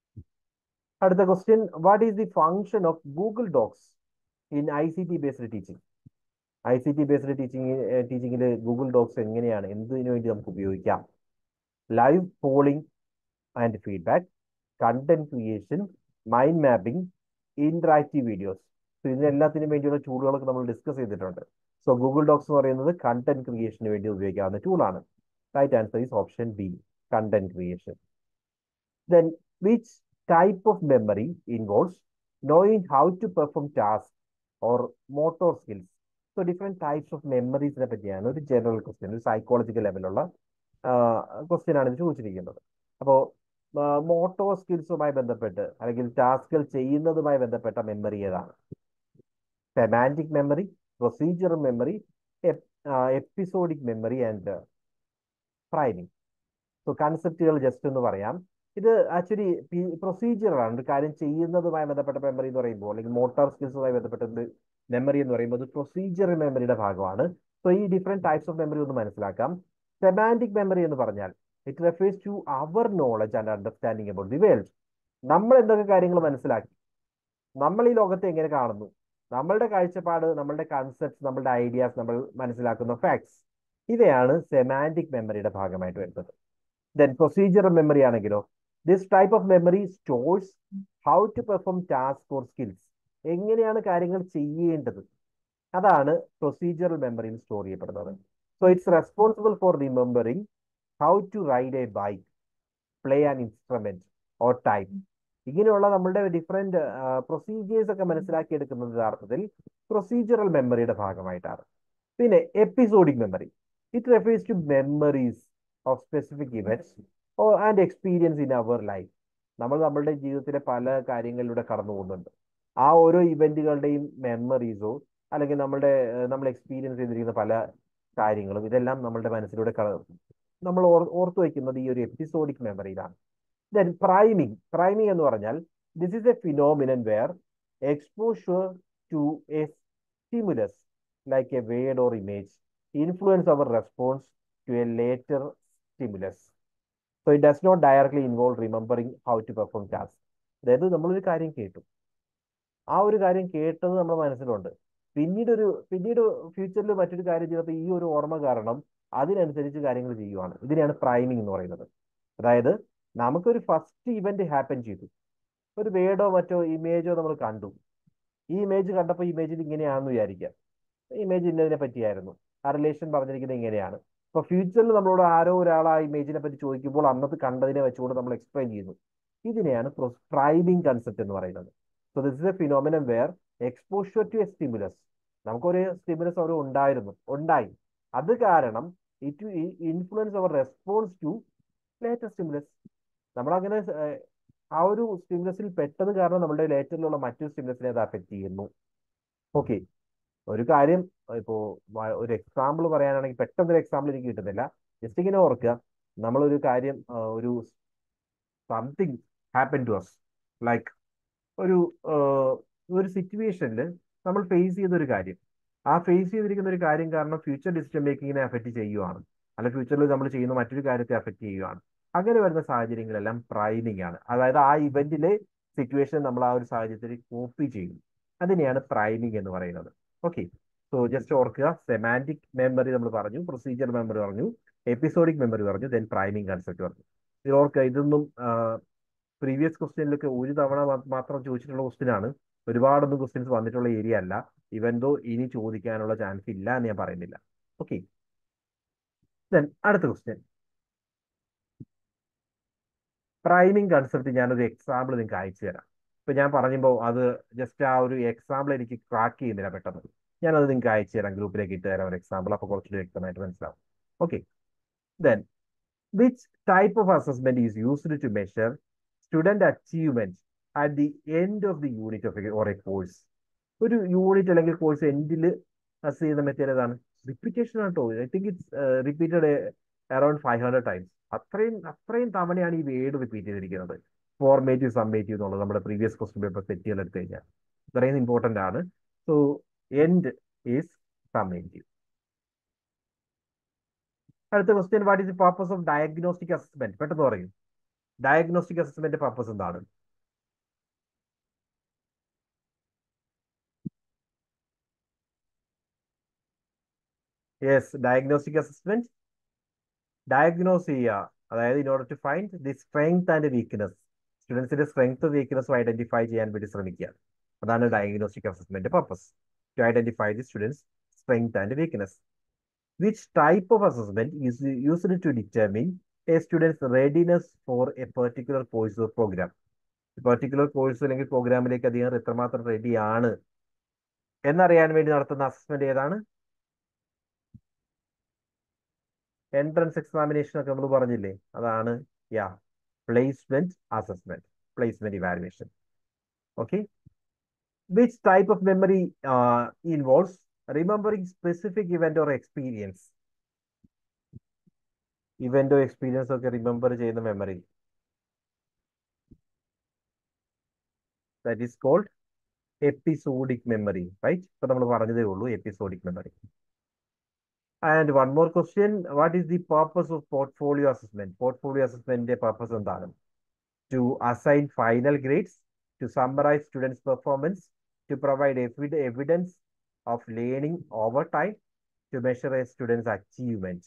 അടുത്ത question what is the function of Google Docs in I C T based teaching I C T based teaching ടീച്ചിങ്ങിൽ ഗൂഗിൾ ഡോക്സ് എങ്ങനെയാണ് എന്തിനു വേണ്ടി നമുക്ക് ഉപയോഗിക്കാം live polling and feedback content creation mind mapping interactive videos so ഇതിനെല്ലാത്തിനും വേണ്ടിയുള്ള ടൂളുകളൊക്കെ നമ്മൾ ഡിസ്കസ് ചെയ്തിട്ടുണ്ട് സോ ഗൂഗിൾ ഡോക്സ് എന്ന് പറയുന്നത് കണ്ടന്റ് ക്രിയേഷന് വേണ്ടി ഉപയോഗിക്കാവുന്ന ടൂളാണ് right answer is option B content creation then which type of memory involves knowing how to perform task or motor skills so different types of മെമ്മറീസിനെ പറ്റിയാണ് ഒരു ജനറൽ ക്വസ്റ്റ്യൻ ഒരു psychological ലെവലുള്ള ക്വസ്റ്റ്യൻ ആണ് ഇത് ചോദിച്ചിരിക്കുന്നത് അപ്പോൾ മോട്ടോർ സ്കിൽസുമായി ബന്ധപ്പെട്ട് അല്ലെങ്കിൽ ടാസ്കുകൾ ചെയ്യുന്നതുമായി ബന്ധപ്പെട്ട മെമ്മറി ഏതാണ് semantic memory procedure memory episodic memory and priming so കൺസെപ്റ്റുകൾ ജസ്റ്റ് ഒന്ന് പറയാം ഇത് ആക്ച്വലി പ്രൊസീജിയറാണ് ഒരു കാര്യം ചെയ്യുന്നതുമായി ബന്ധപ്പെട്ട മെമ്മറി എന്ന് പറയുമ്പോൾ അല്ലെങ്കിൽ മോട്ടോർ സ്കിൽസുമായി ബന്ധപ്പെട്ട മെമ്മറി എന്ന് പറയുമ്പോൾ അത് പ്രൊസീജിയർ മെമ്മറിയുടെ ഭാഗമാണ് സോ ഈ ഡിഫറെന്റ് ടൈപ്സ് ഓഫ് മെമ്മറി ഒന്ന് മനസ്സിലാക്കാം സെമാൻറ്റിക് മെമ്മറി എന്ന് പറഞ്ഞാൽ it refers to our knowledge and understanding about the world നമ്മൾ എന്തൊക്കെ കാര്യങ്ങൾ മനസ്സിലാക്കി നമ്മൾ ഈ ലോകത്തെ എങ്ങനെ കാണുന്നു നമ്മളുടെ കാഴ്ചപ്പാട് നമ്മളുടെ കൺസെപ്റ്റ് നമ്മളുടെ ഐഡിയാസ് നമ്മൾ മനസ്സിലാക്കുന്ന ഫാക്ട്സ് ഇവയാണ് സെമാൻറ്റിക് മെമ്മറിയുടെ ഭാഗമായിട്ട് വരുന്നത് ദെൻ പ്രൊസീജിയറൽ മെമ്മറി ആണെങ്കിലോ this type of memory stores how to perform task for skills എങ്ങനെയാണ് കാര്യങ്ങൾ ചെയ്യേണ്ടത് അതാണ് പ്രൊസീജിയറൽ മെമ്മറിയിൽ സ്റ്റോർ ചെയ്യപ്പെടുന്നത് so it's responsible for remembering how to ride a bike play an instrument or type ഇങ്ങനെയുള്ള നമ്മളുടെ different procedures ഒക്കെ മനസ്സിലാക്കിയെടുക്കുന്നത് യഥാർത്ഥത്തിൽ പ്രൊസീജിയറൽ മെമ്മറിയുടെ ഭാഗമായിട്ടാണ് പിന്നെ episodic memory it refers to memories of specific events and experience in our life നമ്മൾ നമ്മളുടെ ജീവിതത്തിലെ പല കാര്യങ്ങളിലൂടെ കടന്നു പോകുന്നുണ്ട് ആ ഓരോ ഇവന്റുകളുടെയും മെമ്മറീസോ അല്ലെങ്കിൽ നമ്മളുടെ നമ്മൾ എക്സ്പീരിയൻസ് ചെയ്തിരിക്കുന്ന പല കാര്യങ്ങളും ഇതെല്ലാം നമ്മളുടെ മനസ്സിലൂടെ നമ്മൾ ഓർത്തു വയ്ക്കുന്നത് ഈ ഒരു എപ്പിസോഡിക് മെമ്മറിയിലാണ് ദെൻ പ്രൈമിംഗ് പ്രൈമിംഗ് എന്ന് പറഞ്ഞാൽ this is a phenomenon where exposure to a stimulus like a word or image influence our response to a later stimulus so it does not directly involve remembering how to perform task അതായത് നമ്മളൊരു കാര്യം കേട്ടു ആ ഒരു കാര്യം കേട്ടത് നമ്മുടെ മനസ്സിലുണ്ട് പിന്നീട് ഒരു പിന്നീട് ഫ്യൂച്ചറിൽ മറ്റൊരു കാര്യം ചെയ്തപ്പോൾ ഈ ഒരു ഓർമ്മ കാരണം അതിനനുസരിച്ച് കാര്യങ്ങൾ ചെയ്യുവാണ് ഇതിനെയാണ് പ്രൈമിംഗ് എന്ന് പറയുന്നത് അതായത് നമുക്കൊരു ഫസ്റ്റ് ഇവന്റ് ഹാപ്പൻ ചെയ്തു ഒരു വേർഡോ മറ്റോ ഇമേജോ നമ്മൾ കണ്ടു ഈ ഇമേജ് കണ്ടപ്പോൾ ഇമേജിൽ ഇങ്ങനെയാണെന്ന് വിചാരിക്കാം ഇമേജ് ഇന്നതിനെ പറ്റിയായിരുന്നു ആ റിലേഷൻ പറഞ്ഞിരിക്കുന്നത് ഇങ്ങനെയാണ് ഇപ്പൊ ഫ്യൂച്ചറിൽ നമ്മളോട് ആരോ ഒരാൾ ആ ഇമേജിനെ പറ്റി ചോദിക്കുമ്പോൾ അന്നത്തെ കണ്ടതിനെ വെച്ചുകൊണ്ട് നമ്മൾ എക്സ്പ്ലെയിൻ ചെയ്യുന്നു ഇതിനെയാണ് പ്രൈമിംഗ് കൺസെപ്റ്റ് എന്ന് പറയുന്നത് so this is a phenomenon where exposure to a stimulus നമുക്കൊരു സ്റ്റിമുലസ് അവർ ഉണ്ടായിരുന്നു ഉണ്ടായി അത് കാരണം it influence our response to later stimulus നമ്മളങ്ങനെ ആ ഒരു സ്റ്റിമുലസിൽ പെട്ടത് കാരണം നമ്മുടെ ലേറ്ററിലുള്ള മറ്റൊരു സ്റ്റിമുലസിനെ അത് അഫക്റ്റ് ചെയ്യുന്നു ഓക്കെ ഒരു കാര്യം ഇപ്പോ ഒരു എക്സാമ്പിൾ പറയാനാണെങ്കിൽ പെട്ടെന്ന് ഒരു എക്സാമ്പിൾ എനിക്ക് കിട്ടുന്നില്ല ജസ്റ്റ് ഇങ്ങനെ ഓർക്കുക നമ്മളൊരു കാര്യം ഒരു something happen to us like ഒരു ഒരു സിറ്റുവേഷനിൽ നമ്മൾ ഫേസ് ചെയ്ത ഒരു കാര്യം ആ ഫേസ് ചെയ്തിരിക്കുന്ന ഒരു കാര്യം കാരണം ഫ്യൂച്ചർ ഡിസിഷൻ മേക്കിങ്ങിനെ അഫക്റ്റ് ചെയ്യുവാണ് അല്ല ഫ്യൂച്ചറിൽ നമ്മൾ ചെയ്യുന്ന മറ്റൊരു കാര്യത്തെ അഫക്റ്റ് ചെയ്യുവാണ് അങ്ങനെ വരുന്ന സാഹചര്യങ്ങളെല്ലാം പ്രൈമിംഗ് ആണ് അതായത് ആ ഇവന്റിലെ സിറ്റുവേഷൻ നമ്മൾ ആ ഒരു സാഹചര്യത്തിൽ കോപ്പി ചെയ്യും അതിനെയാണ് പ്രൈമിംഗ് എന്ന് പറയുന്നത് ഓക്കെ സോ ജസ്റ്റ് ഓർക്കുക സെമാൻറ്റിക് മെമ്മറി നമ്മൾ പറഞ്ഞു പ്രൊസീജിയർ മെമ്മറി പറഞ്ഞു എപ്പിസോഡിക് മെമ്മറി പറഞ്ഞു ദെൻ പ്രൈമിംഗ് കൺസെപ്റ്റ് പറഞ്ഞു ഇത് ഓർക്കുക ഇതൊന്നും പ്രീവിയസ് ക്വസ്റ്റ്യനിലൊക്കെ ഒരു തവണ മാത്രം ചോദിച്ചിട്ടുള്ള ക്വസ്റ്റ്യൻ ആണ് ഒരുപാടൊന്നും ക്വസ്റ്റ്യൻസ് വന്നിട്ടുള്ള ഏരിയ അല്ല ഇവന്തോ ഇനി ചോദിക്കാനുള്ള ചാൻസ് ഇല്ല എന്ന് ഞാൻ പറയുന്നില്ല ഓക്കെ ദെൻ അടുത്ത ക്വസ്റ്റ്യൻ പ്രൈമിംഗ് കൺസെപ്റ്റ് ഞാനൊരു എക്സാമ്പിൾ നിങ്ങൾക്ക് അയച്ചു തരാം ഇപ്പൊ ഞാൻ പറയുമ്പോൾ അത് ജസ്റ്റ് ആ ഒരു എക്സാമ്പിൾ എനിക്ക് ക്രാക്ക് ചെയ്യുന്നില്ല പെട്ടെന്ന് ഞാനത് നിങ്ങൾക്ക് അയച്ചു തരാം ഗ്രൂപ്പിലേക്ക് ഇട്ട് തരാം ഒരു എക്സാമ്പിൾ അപ്പോൾ കുറച്ചുകൂടി വ്യക്തമായിട്ട് മനസ്സിലാവും okay then which type of assessment is used to measure student achievement at the end of the unit of or a course ഒരു യൂണിറ്റ് അല്ലെങ്കിൽ കോഴ്സ് എൻഡിൽ അസ് ചെയ്യുന്ന മെത്തേഡ് ഏതാണ് റിപ്പീറ്റേഷൻ ആട്ടോ I think it's repeated around five hundred times അത്രയും അത്രയും തവണയാണ് ഈ വേർഡ് റിപ്പീറ്റ് ചെയ്തിരിക്കുന്നത് ഫോർമേറ്റീവ് സമ്മേറ്റീവ് എന്നുള്ളത് നമ്മുടെ പ്രീവിയസ് ക്വസ്റ്റ്യൻ പേപ്പർ സെറ്റുകൾ എടുത്തു കഴിഞ്ഞാൽ ഇത്രയും ഇമ്പോർട്ടന്റ് ആണ് സോ എൻഡ് ഈസ് സമ്മേറ്റീവ് അടുത്ത question what is the purpose of diagnostic assessment പെട്ടെന്ന് പറയും ഡയഗ്നോസ്റ്റിക് അസസ്മെന്റ് പർപ്പസ് എന്താണ് യെസ് ഡയഗ്നോസ്റ്റിക് അസസ്മെന്റ് ഡയഗ്നോസ് ചെയ്യുക അതായത് in order to find the strength and weakness സ്റ്റുഡൻസിന്റെ സ്ട്രെങ്ത് വീക്ക്നെസ്സും ഐഡന്റിഫൈ ചെയ്യാൻ വേണ്ടി ശ്രമിക്കുക അതാണ് diagnostic assessment purpose to identify the students strength and weakness which type of assessment is used to determine a students readiness for a particular course or programme particular course അല്ലെങ്കിൽ പ്രോഗ്രാമിലേക്ക് അദ്ദേഹം എത്രമാത്രം റെഡിയാണ് എന്നറിയാൻ വേണ്ടി നടത്തുന്ന അസസ്മെന്റ് ഏതാണ് എൻട്രൻസ് എക്സാമിനേഷൻ ഒക്കെ നമ്മൾ പറഞ്ഞില്ലേ അതാണ് yeah placement assessment placement evaluation okay which type of memory involves remembering specific event or experience ഇവന്റോ എക്സ്പീരിയൻസ് ഒക്കെ റിമെമ്പർ ചെയ്യുന്ന memory that is called episodic memory right ഇപ്പൊ നമ്മൾ പറഞ്ഞതേ ഉള്ളൂ episodic memory and one more question what is the purpose of portfolio assessment portfolio അസസ്മെന്റിന്റെ purpose എന്താണ് to assign final grades to summarise students performance to provide evidence of learning over time to measure A students achievement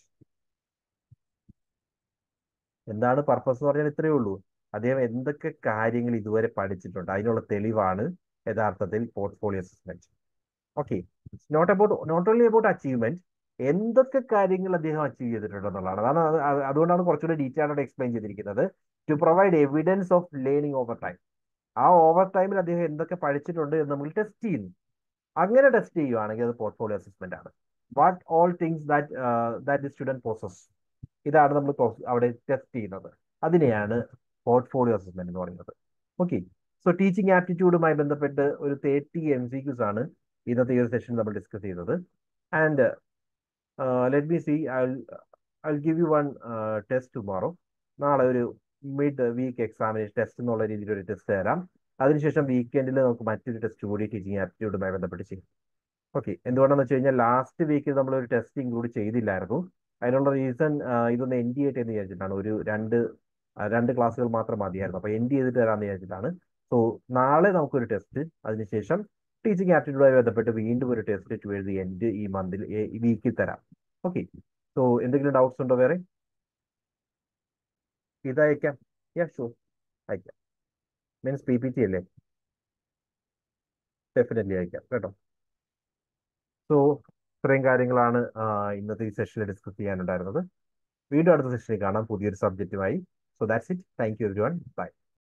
എന്താണ് purpose എന്ന് പറഞ്ഞാൽ ഇത്രയേ ഉള്ളൂ അദ്ദേഹം എന്തൊക്കെ കാര്യങ്ങൾ ഇതുവരെ പഠിച്ചിട്ടുണ്ട് അതിനുള്ള തെളിവാണ് യഥാർത്ഥത്തിൽ portfolio assessment okay not about not only about achievement എന്തൊക്കെ കാര്യങ്ങൾ അദ്ദേഹം അച്ചീവ് ചെയ്തിട്ടുണ്ട് എന്നുള്ളതാണ് അതാണ് അതുകൊണ്ടാണ് കുറച്ചുകൂടി ഡീറ്റെയിൽ ആയിട്ട് എക്സ്പ്ലെയിൻ ചെയ്തിരിക്കുന്നത് to provide evidence of learning over time ആ ഓവർ ടൈമിൽ അദ്ദേഹം എന്തൊക്കെ പഠിച്ചിട്ടുണ്ട് എന്ന് നമ്മൾ ടെസ്റ്റ് ചെയ്യുന്നു അങ്ങനെ ടെസ്റ്റ് ചെയ്യുവാണെങ്കിൽ അത് പോർട്ട്ഫോളിയോ അസസ്മെന്റ് ആണ് what all things that that student process ഇതാണ് നമ്മൾ അവിടെ ടെസ്റ്റ് ചെയ്യുന്നത് അതിനെയാണ് പോർട്ട്ഫോളിയോ അസസ്മെന്റ് എന്ന് പറയുന്നത് ഓക്കെ സോ ടീച്ചിങ് ആപ്റ്റിറ്റ്യൂഡുമായി ബന്ധപ്പെട്ട് ഒരു തേർട്ടി എം സി ക്യൂസ് ആണ് ഇന്നത്തെ ഈ ഒരു സെഷൻ നമ്മൾ ഡിസ്കസ് ചെയ്തത് and let me see I I give you one test tomorrow നാളെ ഒരു മിഡ് വീക്ക് എക്സാമിനേഷൻ ടെസ്റ്റ് എന്നുള്ള രീതിയിൽ ഒരു ടെസ്റ്റ് തരാം അതിനുശേഷം വീക്കെൻഡിൽ നമുക്ക് മറ്റൊരു ടെസ്റ്റ് കൂടി ടീച്ചിങ് ആപ്റ്റിറ്റ്യൂഡുമായി ബന്ധപ്പെട്ട് ചെയ്യും ഓക്കെ എന്തുകൊണ്ടാണെന്ന് വെച്ച് കഴിഞ്ഞാൽ ലാസ്റ്റ് വീക്കിൽ നമ്മൾ ഒരു ടെസ്റ്റ് ഇൻക്ലൂഡ് ചെയ്തില്ലായിരുന്നു അതിനുള്ള റീസൺ ഇതൊന്ന് എൻഡ് ചെയ്യട്ടെ എന്ന് വിചാരിച്ചിട്ടാണ് ഒരു രണ്ട് രണ്ട് ക്ലാസ്സുകൾ മാത്രം മതിയായിരുന്നു അപ്പോൾ എൻഡ് ചെയ്തിട്ട് തരാമെന്ന് വിചാരിച്ചിട്ടാണ് സോ നാളെ നമുക്കൊരു ടെസ്റ്റ് അതിനുശേഷം ടീച്ചിങ് ആപ്റ്റിറ്റ്യൂഡുമായി ബന്ധപ്പെട്ട് വീണ്ടും ഒരു ടെസ്റ്റ് ടുവേഴ്സ് ദി എൻഡ് ഈ മന്തിൽ ഈ വീക്കിൽ തരാം ഓക്കെ സോ എന്തെങ്കിലും ഡൗട്ട്സ് ഉണ്ടോ വേറെ ഇത് അയക്കാം യാ ഷുവർ അയക്കാം മീൻസ് പി പി ടി അല്ലേ ഡെഫിനറ്റ്ലി അയക്കാം കേട്ടോ സോ ഇത്രയും കാര്യങ്ങളാണ് ഇന്നത്തെ ഈ സെഷനിൽ ഡിസ്കസ് ചെയ്യാനുണ്ടായിരുന്നത് വീണ്ടും അടുത്ത സെഷനിൽ കാണാം പുതിയൊരു സബ്ജക്റ്റുമായി so that's it thank you everyone by